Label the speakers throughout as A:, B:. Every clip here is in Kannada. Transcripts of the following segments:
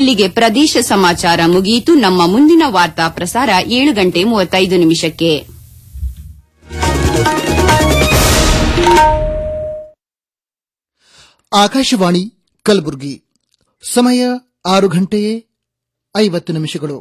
A: ಇಲ್ಲಿಗೆ ಪ್ರದೇಶ ಸಮಾಚಾರ ಮುಗಿಯಿತು ನಮ್ಮ ಮುಂದಿನ ವಾರ್ತಾ ಪ್ರಸಾರ ಏಳು ಗಂಟೆ ಮೂವತ್ತೈದು ನಿಮಿಷಕ್ಕೆ
B: ಆಕಾಶವಾಣಿ ಕಲಬುರಗಿ ಸಮಯ ಆರು ಗಂಟೆಯೇ ಐವತ್ತು ನಿಮಿಷಗಳು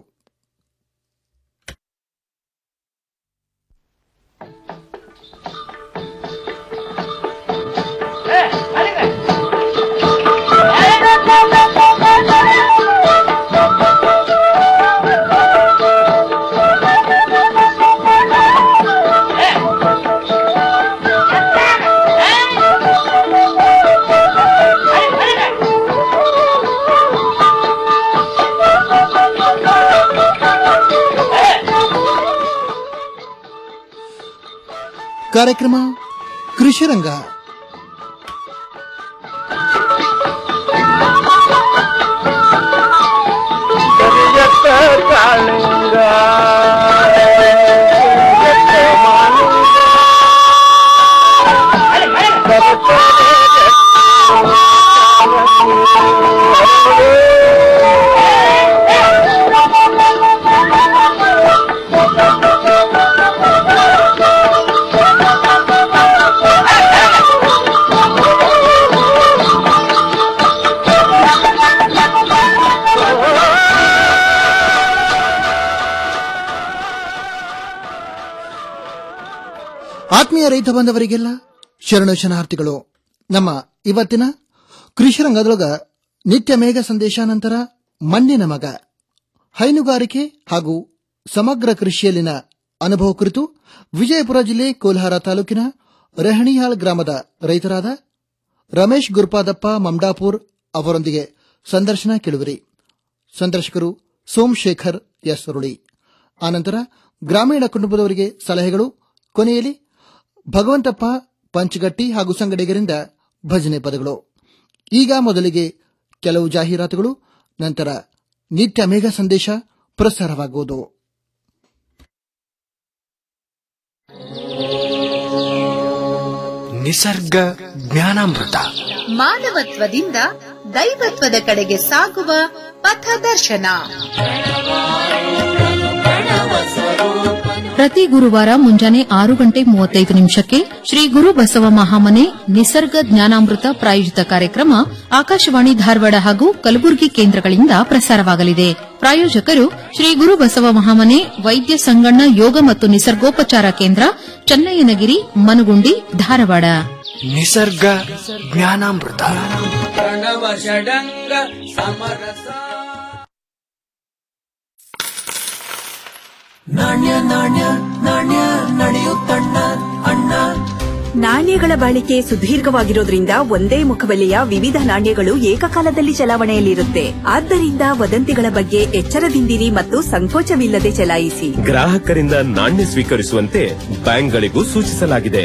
B: ಕಾರ್ಯಕ್ರಮ ಕೃಷಿರಂಗ ಆತ್ಮೀಯ ರೈತ ಬಾಂಧವರಿಗೆಲ್ಲ ಶರಣ ಶರಣಾರ್ಥಿಗಳು ನಮ್ಮ ಇವತ್ತಿನ ಕೃಷಿ ರಂಗದೊಳಗ ನಿತ್ಯ ಮೇಘ ಸಂದೇಶ ನಂತರ ಮಣ್ಣಿನ ಮಗ ಹೈನುಗಾರಿಕೆ ಹಾಗೂ ಸಮಗ್ರ ಕೃಷಿಯಲ್ಲಿನ ಅನುಭವ ಕುರಿತು ವಿಜಯಪುರ ಜಿಲ್ಲೆ ಕೋಲ್ಹಾರ ತಾಲೂಕಿನ ರೆಹಣಿಯಾಳ್ ಗ್ರಾಮದ ರೈತರಾದ ರಮೇಶ್ ಗುರುಪಾದಪ್ಪ ಮಮ್ಡಾಪುರ್ ಅವರೊಂದಿಗೆ ಸಂದರ್ಶನ ಕೇಳುವಿರಿ ಸಂದರ್ಶಕರು ಸೋಮಶೇಖರ್ ಎಸ್ ಸುರುಳಿ ಆನಂತರ ಗ್ರಾಮೀಣ ಕುಟುಂಬದವರಿಗೆ ಸಲಹೆಗಳು ಕೊನೆಯಲ್ಲಿ ಭಗವಂತಪ್ಪ ಪಂಚಗಟ್ಟಿ ಹಾಗೂ ಸಂಗಡಿಗರಿಂದ ಭಜನೆ ಪದಗಳು ಈಗ ಮೊದಲಿಗೆ ಕೆಲವು ಜಾಹೀರಾತುಗಳು ನಂತರ ನಿತ್ಯ ಮೇಘ ಸಂದೇಶ ಪ್ರಸಾರವಾಗುವುದು
C: ನಿಸರ್ಗ ಜ್ಞಾನಾಮೃತ
D: ಮಾನವತ್ವದಿಂದ ದೈವತ್ವದ ಕಡೆಗೆ ಸಾಗುವ ಪಥದರ್ಶನ
E: ಪ್ರತಿ ಗುರುವಾರ ಮುಂಜಾನೆ ಆರು ಗಂಟೆ ಮೂವತ್ತೈದು ನಿಮಿಷಕ್ಕೆ ಶ್ರೀ ಗುರು ಬಸವ ಮಹಾಮನೆ ನಿಸರ್ಗ ಜ್ಞಾನಾಮೃತ ಪ್ರಾಯೋಜಿತ ಕಾರ್ಯಕ್ರಮ ಆಕಾಶವಾಣಿ ಧಾರವಾಡ ಹಾಗೂ ಕಲಬುರಗಿ ಕೇಂದ್ರಗಳಿಂದ ಪ್ರಸಾರವಾಗಲಿದೆ ಪ್ರಾಯೋಜಕರು ಶ್ರೀ ಗುರು ಬಸವ ಮಹಾಮನೆ ವೈದ್ಯ ಸಂಗಣ್ಣ ಯೋಗ ಮತ್ತು ನಿಸರ್ಗೋಪಚಾರ ಕೇಂದ್ರ ಚನ್ನಯ್ಯನಗಿರಿ ಮನಗುಂಡಿ ಧಾರವಾಡ
C: ನಿಸರ್ಗ ಜ್ಞಾನಾಮೃತ
F: ನಾಣ್ಯಗಳ ಬಾಳಿಕೆ ಸುದೀರ್ಘವಾಗಿರೋದ್ರಿಂದ ಒಂದೇ ಮುಖಬೆಲೆಯ ವಿವಿಧ ನಾಣ್ಯಗಳು ಏಕಕಾಲದಲ್ಲಿ ಚಲಾವಣೆಯಲ್ಲಿರುತ್ತೆ ಆದ್ದರಿಂದ ವದಂತಿಗಳ ಬಗ್ಗೆ ಎಚ್ಚರದಿಂದಿರಿ ಮತ್ತು ಸಂಕೋಚವಿಲ್ಲದೆ ಚಲಾಯಿಸಿ
G: ಗ್ರಾಹಕರಿಂದ ನಾಣ್ಯ ಸ್ವೀಕರಿಸುವಂತೆ ಬ್ಯಾಂಕ್ಗಳಿಗೂ ಸೂಚಿಸಲಾಗಿದೆ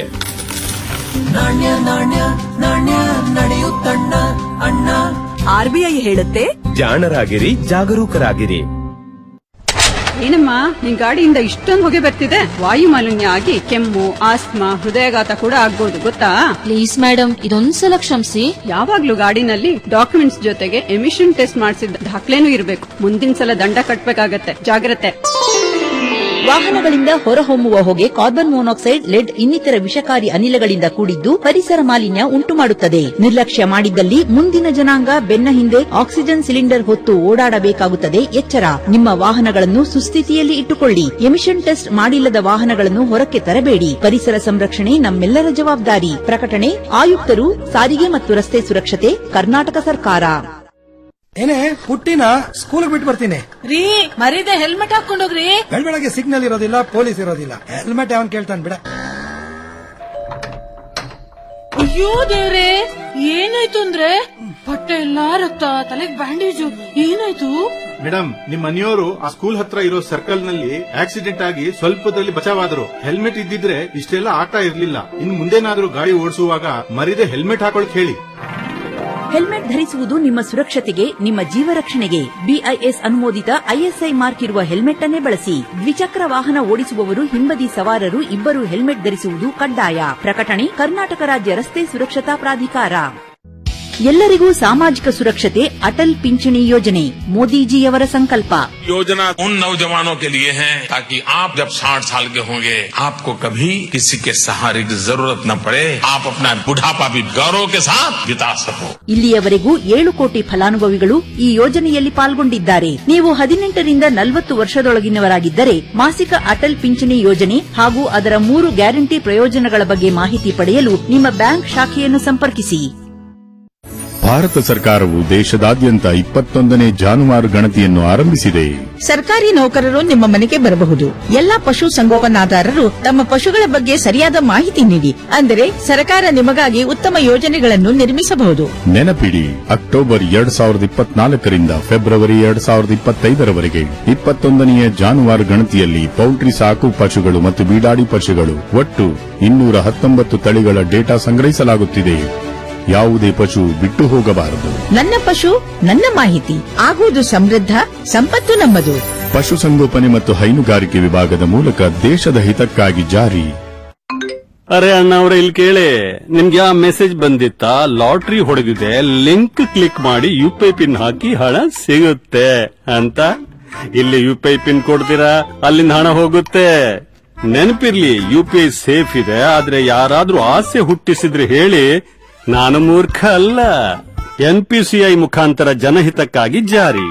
F: ಆರ್ಬಿಐ ಹೇಳುತ್ತೆ
G: ಜಾಣರಾಗಿರಿ ಜಾಗರೂಕರಾಗಿರಿ
H: ಏನಮ್ಮ ನಿನ್ ಗಾಡಿಯಿಂದ ಇಷ್ಟೊಂದು ಹೊಗೆ ಬರ್ತಿದೆ ವಾಯು ಮಾಲಿನ್ಯ ಆಗಿ ಕೆಮ್ಮು ಆಸ್ತಮಾ ಹೃದಯಾಘಾತ ಕೂಡ ಆಗ್ಬೋದು ಗೊತ್ತಾ
E: ಪ್ಲೀಸ್ ಮೇಡಮ್ ಇದೊಂದ್ಸಲ ಕ್ಷಮಿಸಿ
H: ಯಾವಾಗ್ಲೂ ಗಾಡಿನಲ್ಲಿ ಡಾಕ್ಯುಮೆಂಟ್ಸ್ ಜೊತೆಗೆ ಎಮಿಷನ್ ಟೆಸ್ಟ್ ಮಾಡಿಸಿದ ದಾಖಲೆನೂ ಇರಬೇಕು ಮುಂದಿನ ಸಲ ದಂಡ ಕಟ್ಬೇಕಾಗತ್ತೆ ಜಾಗ್ರತೆ
I: ವಾಹನಗಳಿಂದ ಹೊರಹೊಮ್ಮುವ ಹೊಗೆ ಕಾರ್ಬನ್ ಮೊನಾಕ್ಸೈಡ್ ಲೆಡ್ ಇನ್ನಿತರ ವಿಷಕಾರಿ ಅನಿಲಗಳಿಂದ ಕೂಡಿದ್ದು ಪರಿಸರ ಮಾಲಿನ್ಯ ಉಂಟು ಮಾಡುತ್ತದೆ ನಿರ್ಲಕ್ಷ್ಯ ಮಾಡಿದ್ದಲ್ಲಿ ಮುಂದಿನ ಜನಾಂಗ ಬೆನ್ನ ಹಿಂದೆ ಆಕ್ಸಿಜನ್ ಸಿಲಿಂಡರ್ ಹೊತ್ತು ಓಡಾಡಬೇಕಾಗುತ್ತದೆ ಎಚ್ಚರ ನಿಮ್ಮ ವಾಹನಗಳನ್ನು ಸುಸ್ಥಿತಿಯಲ್ಲಿ ಇಟ್ಟುಕೊಳ್ಳಿ ಎಮಿಷನ್ ಟೆಸ್ಟ್ ಮಾಡಿಲ್ಲದ ವಾಹನಗಳನ್ನು ಹೊರಕ್ಕೆ ತರಬೇಡಿ ಪರಿಸರ ಸಂರಕ್ಷಣೆ ನಮ್ಮೆಲ್ಲರ ಜವಾಬ್ದಾರಿ ಪ್ರಕಟಣೆ ಆಯುಕ್ತರು ಸಾರಿಗೆ ಮತ್ತು ರಸ್ತೆ ಸುರಕ್ಷತೆ ಕರ್ನಾಟಕ ಸರ್ಕಾರ
J: ಏನೇ ಪುಟ್ಟಿನ ಸ್ಕೂಲ್ ಬಿಟ್ಟು ಬರ್ತೀನಿ
D: ರೀ ಮರಿದೆ ಹೆಲ್ಮೆಟ್ ಹಾಕೊಂಡೋಗ್ರಿ
J: ಬೆಳಗ್ಗೆ ಸಿಗ್ನಲ್ ಇರೋದಿಲ್ಲ ಪೊಲೀಸ್ ಇರೋದಿಲ್ಲ ಹೆಲ್ಮೆಟ್ ಯಾವನ್ ಕೇಳ್ತಾನೆ ಬಿಡ
D: ಅಯ್ಯೋ ದೇವ್ರೆ ಏನಾಯ್ತು ಅಂದ್ರೆ ಬಟ್ಟೆ ಎಲ್ಲಾ ರಕ್ತ ತಲೆಗ್ ಬ್ಯಾಂಡೇಜು ಏನಾಯ್ತು
K: ಮೇಡಮ್ ನಿಮ್ ಮನೆಯವರು ಆ ಸ್ಕೂಲ್ ಹತ್ರ ಇರೋ ಸರ್ಕಲ್ ನಲ್ಲಿ ಆಕ್ಸಿಡೆಂಟ್ ಆಗಿ ಸ್ವಲ್ಪದಲ್ಲಿ ಬಚಾವಾದ್ರು ಹೆಲ್ಮೆಟ್ ಇದ್ದಿದ್ರೆ ಇಷ್ಟೆಲ್ಲ ಆಟ ಇರ್ಲಿಲ್ಲ ಇನ್ ಮುಂದೇನಾದ್ರೂ ಗಾಡಿ ಓಡಿಸುವಾಗ ಮರಿದೆ ಹೆಲ್ಮೆಟ್ ಹಾಕೊಳಕ್ ಹೇಳಿ
I: ಹೆಲ್ಮೆಟ್ ಧರಿಸುವುದು ನಿಮ್ಮ ಸುರಕ್ಷತೆಗೆ ನಿಮ್ಮ ಜೀವ ರಕ್ಷಣೆಗೆ ಬಿಐಎಸ್ ಅನುಮೋದಿತ ಐಎಸ್ಐ ಮಾರ್ಕ್ ಇರುವ ಹೆಲ್ಮೆಟ್ ಅನ್ನೇ ಬಳಸಿ ದ್ವಿಚಕ್ರ ವಾಹನ ಓಡಿಸುವವರು ಹಿಂಬದಿ ಸವಾರರು ಇಬ್ಬರು ಹೆಲ್ಮೆಟ್ ಧರಿಸುವುದು ಕಡ್ಡಾಯ ಪ್ರಕಟಣೆ ಕರ್ನಾಟಕ ರಾಜ್ಯ ರಸ್ತೆ ಸುರಕ್ಷತಾ ಪ್ರಾಧಿಕಾರ ಎಲ್ಲರಿಗೂ ಸಾಮಾಜಿಕ ಸುರಕ್ಷತೆ ಅಟಲ್ ಪಿಂಚಣಿ ಯೋಜನೆ ಮೋದಿಜಿಯವರ ಸಂಕಲ್ಪ
L: योजना उन नौजवानों के लिए है ताकि आप जब 60 साल के होंगे आपको कभी किसी के सहारे की जरूरत न पड़े आप अपना बुढ़ापा भी गौरव के साथ बिता सको
I: ಇಲ್ಲಿಯವರೆಗೂ ಏಳು ಕೋಟಿ ಫಲಾನುಭವಿಗಳು ಈ ಯೋಜನೆಯಲ್ಲಿ ಪಾಲ್ಗೊಂಡಿದ್ದಾರೆ ನೀವು ಹದಿನೆಂಟರಿಂದ ನಲವತ್ತು ವರ್ಷದೊಳಗಿನವರಾಗಿದ್ದರೆ ಮಾಸಿಕ ಅಟಲ್ ಪಿಂಚಣಿ ಯೋಜನೆ ಹಾಗೂ ಅದರ ಮೂರು ಗ್ಯಾರಂಟಿ ಪ್ರಯೋಜನಗಳ ಬಗ್ಗೆ ಮಾಹಿತಿ ಪಡೆಯಲು ನಿಮ್ಮ ಬ್ಯಾಂಕ್ ಶಾಖೆಯನ್ನು ಸಂಪರ್ಕಿಸಿ
M: ಭಾರತ ಸರ್ಕಾರವು ದೇಶದಾದ್ಯಂತ ಇಪ್ಪತ್ತೊಂದನೇ ಜಾನುವಾರು ಗಣತಿಯನ್ನು ಆರಂಭಿಸಿದೆ
N: ಸರ್ಕಾರಿ ನೌಕರರು ನಿಮ್ಮ ಮನೆಗೆ ಬರಬಹುದು ಎಲ್ಲಾ ಪಶು ಸಂಗೋಪನಾದಾರರು ತಮ್ಮ ಪಶುಗಳ ಬಗ್ಗೆ ಸರಿಯಾದ ಮಾಹಿತಿ ನೀಡಿ ಅಂದರೆ ಸರ್ಕಾರ ನಿಮಗಾಗಿ ಉತ್ತಮ ಯೋಜನೆಗಳನ್ನು ನಿರ್ಮಿಸಬಹುದು
M: ನೆನಪಿಡಿ ಅಕ್ಟೋಬರ್ ಎರಡ್ ಸಾವಿರದ ಇಪ್ಪತ್ನಾಲ್ಕರಿಂದ ಫೆಬ್ರವರಿ ಎರಡ್ ಸಾವಿರದ ಇಪ್ಪತ್ತೈದರವರೆಗೆ ಇಪ್ಪತ್ತೊಂದನೆಯ ಜಾನುವಾರು ಗಣತಿಯಲ್ಲಿ ಪೌಲ್ಟ್ರಿ ಸಾಕು ಪಶುಗಳು ಮತ್ತು ಬೀಡಾಡಿ ಪಶುಗಳು ಒಟ್ಟು ಇನ್ನೂರ ಹತ್ತೊಂಬತ್ತು ತಳಿಗಳ ಡೇಟಾ ಸಂಗ್ರಹಿಸಲಾಗುತ್ತಿದೆ ಯಾವುದೇ ಪಶು ಬಿಟ್ಟು ಹೋಗಬಾರದು
N: ನನ್ನ ಪಶು ನನ್ನ ಮಾಹಿತಿ ಆಗುವುದು ಸಮೃದ್ಧ ಸಂಪತ್ತು ನಮ್ಮದು
M: ಪಶುಸಂಗೋಪನೆ ಮತ್ತು ಹೈನುಗಾರಿಕೆ ವಿಭಾಗದ ಮೂಲಕ ದೇಶದ ಹಿತಕ್ಕಾಗಿ ಜಾರಿ
O: ಅರೆ ಅಣ್ಣ ಅವ್ರೆ ಇಲ್ಲಿ ಕೇಳಿ ನಿಮ್ಗೆ ಆ ಮೆಸೇಜ್ ಬಂದಿತ್ತಾ ಲಾಟ್ರಿ ಹೊಡೆದಿದೆ ಲಿಂಕ್ ಕ್ಲಿಕ್ ಮಾಡಿ ಯು ಪಿ ಐ ಪಿನ್ ಹಾಕಿ ಹಣ ಸಿಗುತ್ತೆ ಅಂತ ಇಲ್ಲಿ ಯು ಪಿ ಐ ಪಿನ್ ಕೊಡ್ತೀರಾ ಅಲ್ಲಿಂದ ಹಣ ಹೋಗುತ್ತೆ ನೆನಪಿರ್ಲಿ ಯು ಪಿ ಐ ಸೇಫ್ ಇದೆ ಆದ್ರೆ ಯಾರಾದ್ರೂ ಆಸೆ ಹುಟ್ಟಿಸಿದ್ರೆ ಹೇಳಿ ನಾನು ಮೂರ್ಖ ಅಲ್ಲ ಎನ್ ಪಿ ಸಿ ಐ ಮುಖಾಂತರ ಜನಹಿತಕ್ಕಾಗಿ ಜಾರಿ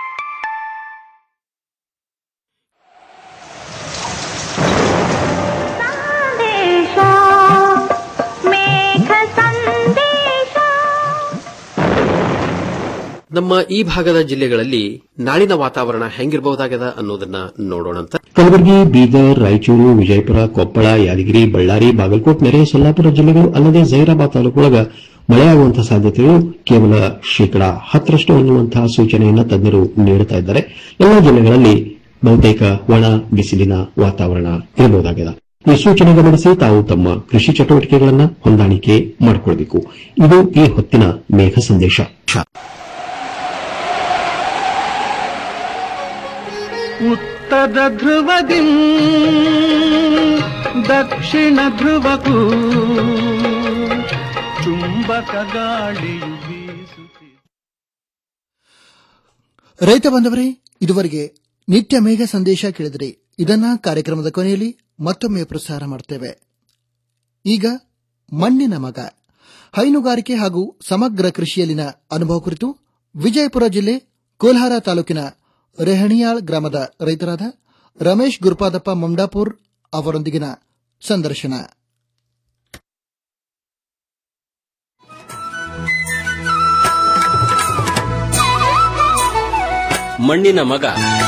P: ನಮ್ಮ ಈ ಭಾಗದ ಜಿಲ್ಲೆಗಳಲ್ಲಿ ನಾಳಿನ ವಾತಾವರಣ ಹೆಂಗಿರಬಹುದಾಗದ ಅನ್ನೋದನ್ನ ನೋಡೋಣಂತ
Q: ಕಲಬುರಗಿ ಬೀದರ್ ರಾಯಚೂರು ವಿಜಯಪುರ ಕೊಪ್ಪಳ ಯಾದಗಿರಿ ಬಳ್ಳಾರಿ ಬಾಗಲಕೋಟ್ ನೆರೆ ಸೊಲ್ಲಾಪುರ ಜಿಲ್ಲೆಗಳು ಅಲ್ಲದೆ ಜೈರಾಬಾದ್ ತಾಲೂಕೊಳಗ ಮಳೆಯಾಗುವಂತಹ ಸಾಧ್ಯತೆಗಳು ಕೇವಲ ಶೇಕಡಾ ಹತ್ತರಷ್ಟು ಅನ್ನುವಂತಹ ಸೂಚನೆಯನ್ನು ತಜ್ಞರು ನೀಡುತ್ತಾ ಇದ್ದಾರೆ ಎಲ್ಲಾ ಜಿಲ್ಲೆಗಳಲ್ಲಿ ಬಹುತೇಕ ಒಣ ಬಿಸಿಲಿನ ವಾತಾವರಣ ಇರಬಹುದಾಗಿದೆ ಈ ಸೂಚನೆ ಗಮನಿಸಿ ತಾವು ತಮ್ಮ ಕೃಷಿ ಚಟುವಟಿಕೆಗಳನ್ನು ಹೊಂದಾಣಿಕೆ ಮಾಡಿಕೊಳ್ಳಬೇಕು ಇದು ಈ ಹೊತ್ತಿನ ಮೇಘ ಸಂದೇಶ
R: ಉತ್ತರ ಧ್ರುವದಿ ದಕ್ಷಿಣ ಧ್ರುವಕ್ಕೂ ಚುಂಬಕ ಗಾಳಿಯು ಬೀಸುತ್ತಿದೆ
B: ರೈತ ಬಾಂಧವರೇ ಇದುವರೆಗೆ ನಿತ್ಯ ಮೇಘ ಸಂದೇಶ ಕೇಳಿದ್ರಿ ಇದನ್ನ ಕಾರ್ಯಕ್ರಮದ ಕೊನೆಯಲ್ಲಿ ಮತ್ತೊಮ್ಮೆ ಪ್ರಸಾರ ಮಾಡ್ತೇವೆ ಈಗ ಮಣ್ಣಿನ ಮಗ ಹೈನುಗಾರಿಕೆ ಹಾಗೂ ಸಮಗ್ರ ಕೃಷಿಯಲ್ಲಿನ ಅನುಭವ ಕುರಿತು ವಿಜಯಪುರ ಜಿಲ್ಲೆ ಕೋಲ್ಹಾರ ತಾಲೂಕಿನ ರೆಹಣಿಯಾಳ್ ಗ್ರಾಮದ ರೈತರಾದ ರಮೇಶ್ ಗುರುಪಾದಪ್ಪ ಮೊಮ್ಡಾಪುರ್ ಅವರೊಂದಿಗಿನ ಸಂದರ್ಶನ
P: ಮಣ್ಣಿನ ಮಗ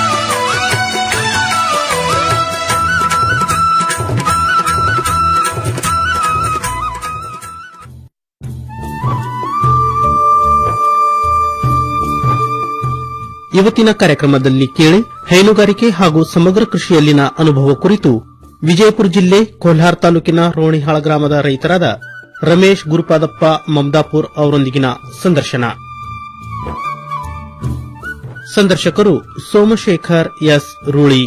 S: ಇವತ್ತಿನ ಕಾರ್ಯಕ್ರಮದಲ್ಲಿ ಕೇಳಿ ಹೈನುಗಾರಿಕೆ ಹಾಗೂ ಸಮಗ್ರ ಕೃಷಿಯಲ್ಲಿನ ಅನುಭವ ಕುರಿತು ವಿಜಯಪುರ ಜಿಲ್ಲೆ ಕೋಲ್ಹಾರ್ ತಾಲೂಕಿನ ರೋಣಿಹಾಳ ಗ್ರಾಮದ ರೈತರಾದ ರಮೇಶ್ ಗುರುಪಾದಪ್ಪ ಮಮದಾಪುರ್ ಅವರೊಂದಿಗಿನ ಸಂದರ್ಶನ ಸಂದರ್ಶಕರು ಸೋಮಶೇಖರ್ ಎಸ್ ರೂಳಿ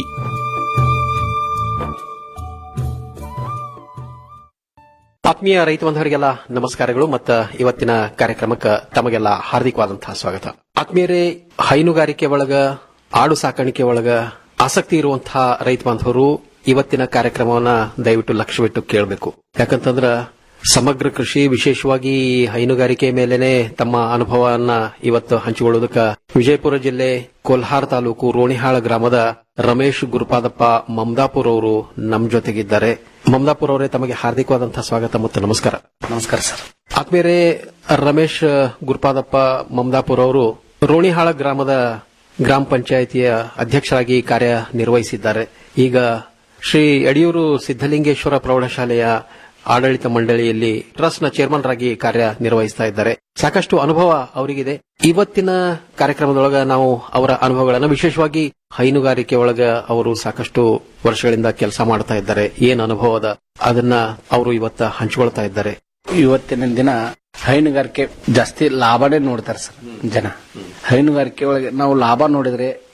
P: ಆತ್ಮೀಯ ರೈತ ಬಾಂಧವರಿಗೆಲ್ಲ ನಮಸ್ಕಾರಗಳು ಮತ್ತು ಇವತ್ತಿನ ಕಾರ್ಯಕ್ರಮಕ್ಕೆ ತಮಗೆಲ್ಲ ಹಾರ್ದಿಕವಾದಂತಹ ಸ್ವಾಗತ ಆತ್ಮೀಯರೇ ಹೈನುಗಾರಿಕೆ ಒಳಗ ಆಡು ಸಾಕಾಣಿಕೆ ಒಳಗ ಆಸಕ್ತಿ ಇರುವಂತಹ ರೈತ ಬಾಂಧವರು ಇವತ್ತಿನ ಕಾರ್ಯಕ್ರಮವನ್ನ ದಯವಿಟ್ಟು ಲಕ್ಷ್ಯವಿಟ್ಟು ಕೇಳಬೇಕು ಯಾಕಂತಂದ್ರ ಸಮಗ್ರ ಕೃಷಿ ವಿಶೇಷವಾಗಿ ಹೈನುಗಾರಿಕೆ ಮೇಲೆನೆ ತಮ್ಮ ಅನುಭವವನ್ನ ಇವತ್ತು ಹಂಚಿಕೊಳ್ಳುವುದಕ್ಕೆ ವಿಜಯಪುರ ಜಿಲ್ಲೆ ಕೋಲ್ಹಾರ್ ತಾಲೂಕು ರೋಣಿಹಾಳ ಗ್ರಾಮದ ರಮೇಶ್ ಗುರುಪಾದಪ್ಪ ಮಮದಾಪುರ್ ಅವರು ನಮ್ಮ ಜೊತೆಗಿದ್ದಾರೆ ಮಮದಾಪುರ್ ಅವರೇ ತಮಗೆ ಹಾರ್ದಿಕವಾದಂತಹ ಸ್ವಾಗತ ಮತ್ತು ನಮಸ್ಕಾರ ನಮಸ್ಕಾರ ಸರ್ ಆತ್ಮೀಯರೇ ರಮೇಶ್ ಗುರುಪಾದಪ್ಪ ಮಮದಾಪುರ್ ಅವರು ರೋಣಿಹಾಳ ಗ್ರಾಮದ ಗ್ರಾಮ ಪಂಚಾಯಿತಿಯ ಅಧ್ಯಕ್ಷರಾಗಿ ಕಾರ್ಯನಿರ್ವಹಿಸಿದ್ದಾರೆ ಈಗ ಶ್ರೀ ಯಡಿಯೂರು ಸಿದ್ದಲಿಂಗೇಶ್ವರ ಪ್ರೌಢಶಾಲೆಯ ಆಡಳಿತ ಮಂಡಳಿಯಲ್ಲಿ ಟ್ರಸ್ಟ್ನ ಚೇರ್ಮನ್ ರಾಗಿ ಕಾರ್ಯನಿರ್ವಹಿಸ್ತಾ ಇದ್ದಾರೆ ಸಾಕಷ್ಟು ಅನುಭವ ಅವರಿಗಿದೆ ಇವತ್ತಿನ ಕಾರ್ಯಕ್ರಮದೊಳಗ ನಾವು ಅವರ ಅನುಭವಗಳನ್ನು ವಿಶೇಷವಾಗಿ ಹೈನುಗಾರಿಕೆ ಒಳಗ ಅವರು ಸಾಕಷ್ಟು ವರ್ಷಗಳಿಂದ ಕೆಲಸ ಮಾಡ್ತಾ ಇದ್ದಾರೆ ಏನ್ ಅನುಭವದ ಅದನ್ನ ಅವರು ಇವತ್ತ ಹಂಚಿಕೊಳ್ತಾ ಇದ್ದಾರೆ
T: ಇವತ್ತಿನ ದಿನ ಹೈನುಗಾರಿಕೆ ಜಾಸ್ತಿ ಲಾಭನೇ ನೋಡ್ತಾರೆ ಸರ್ ಜನ ಹೈನುಗಾರಿಕೆ ಒಳಗೆ ನಾವು ಲಾಭ ನೋಡಿದ್ರೆ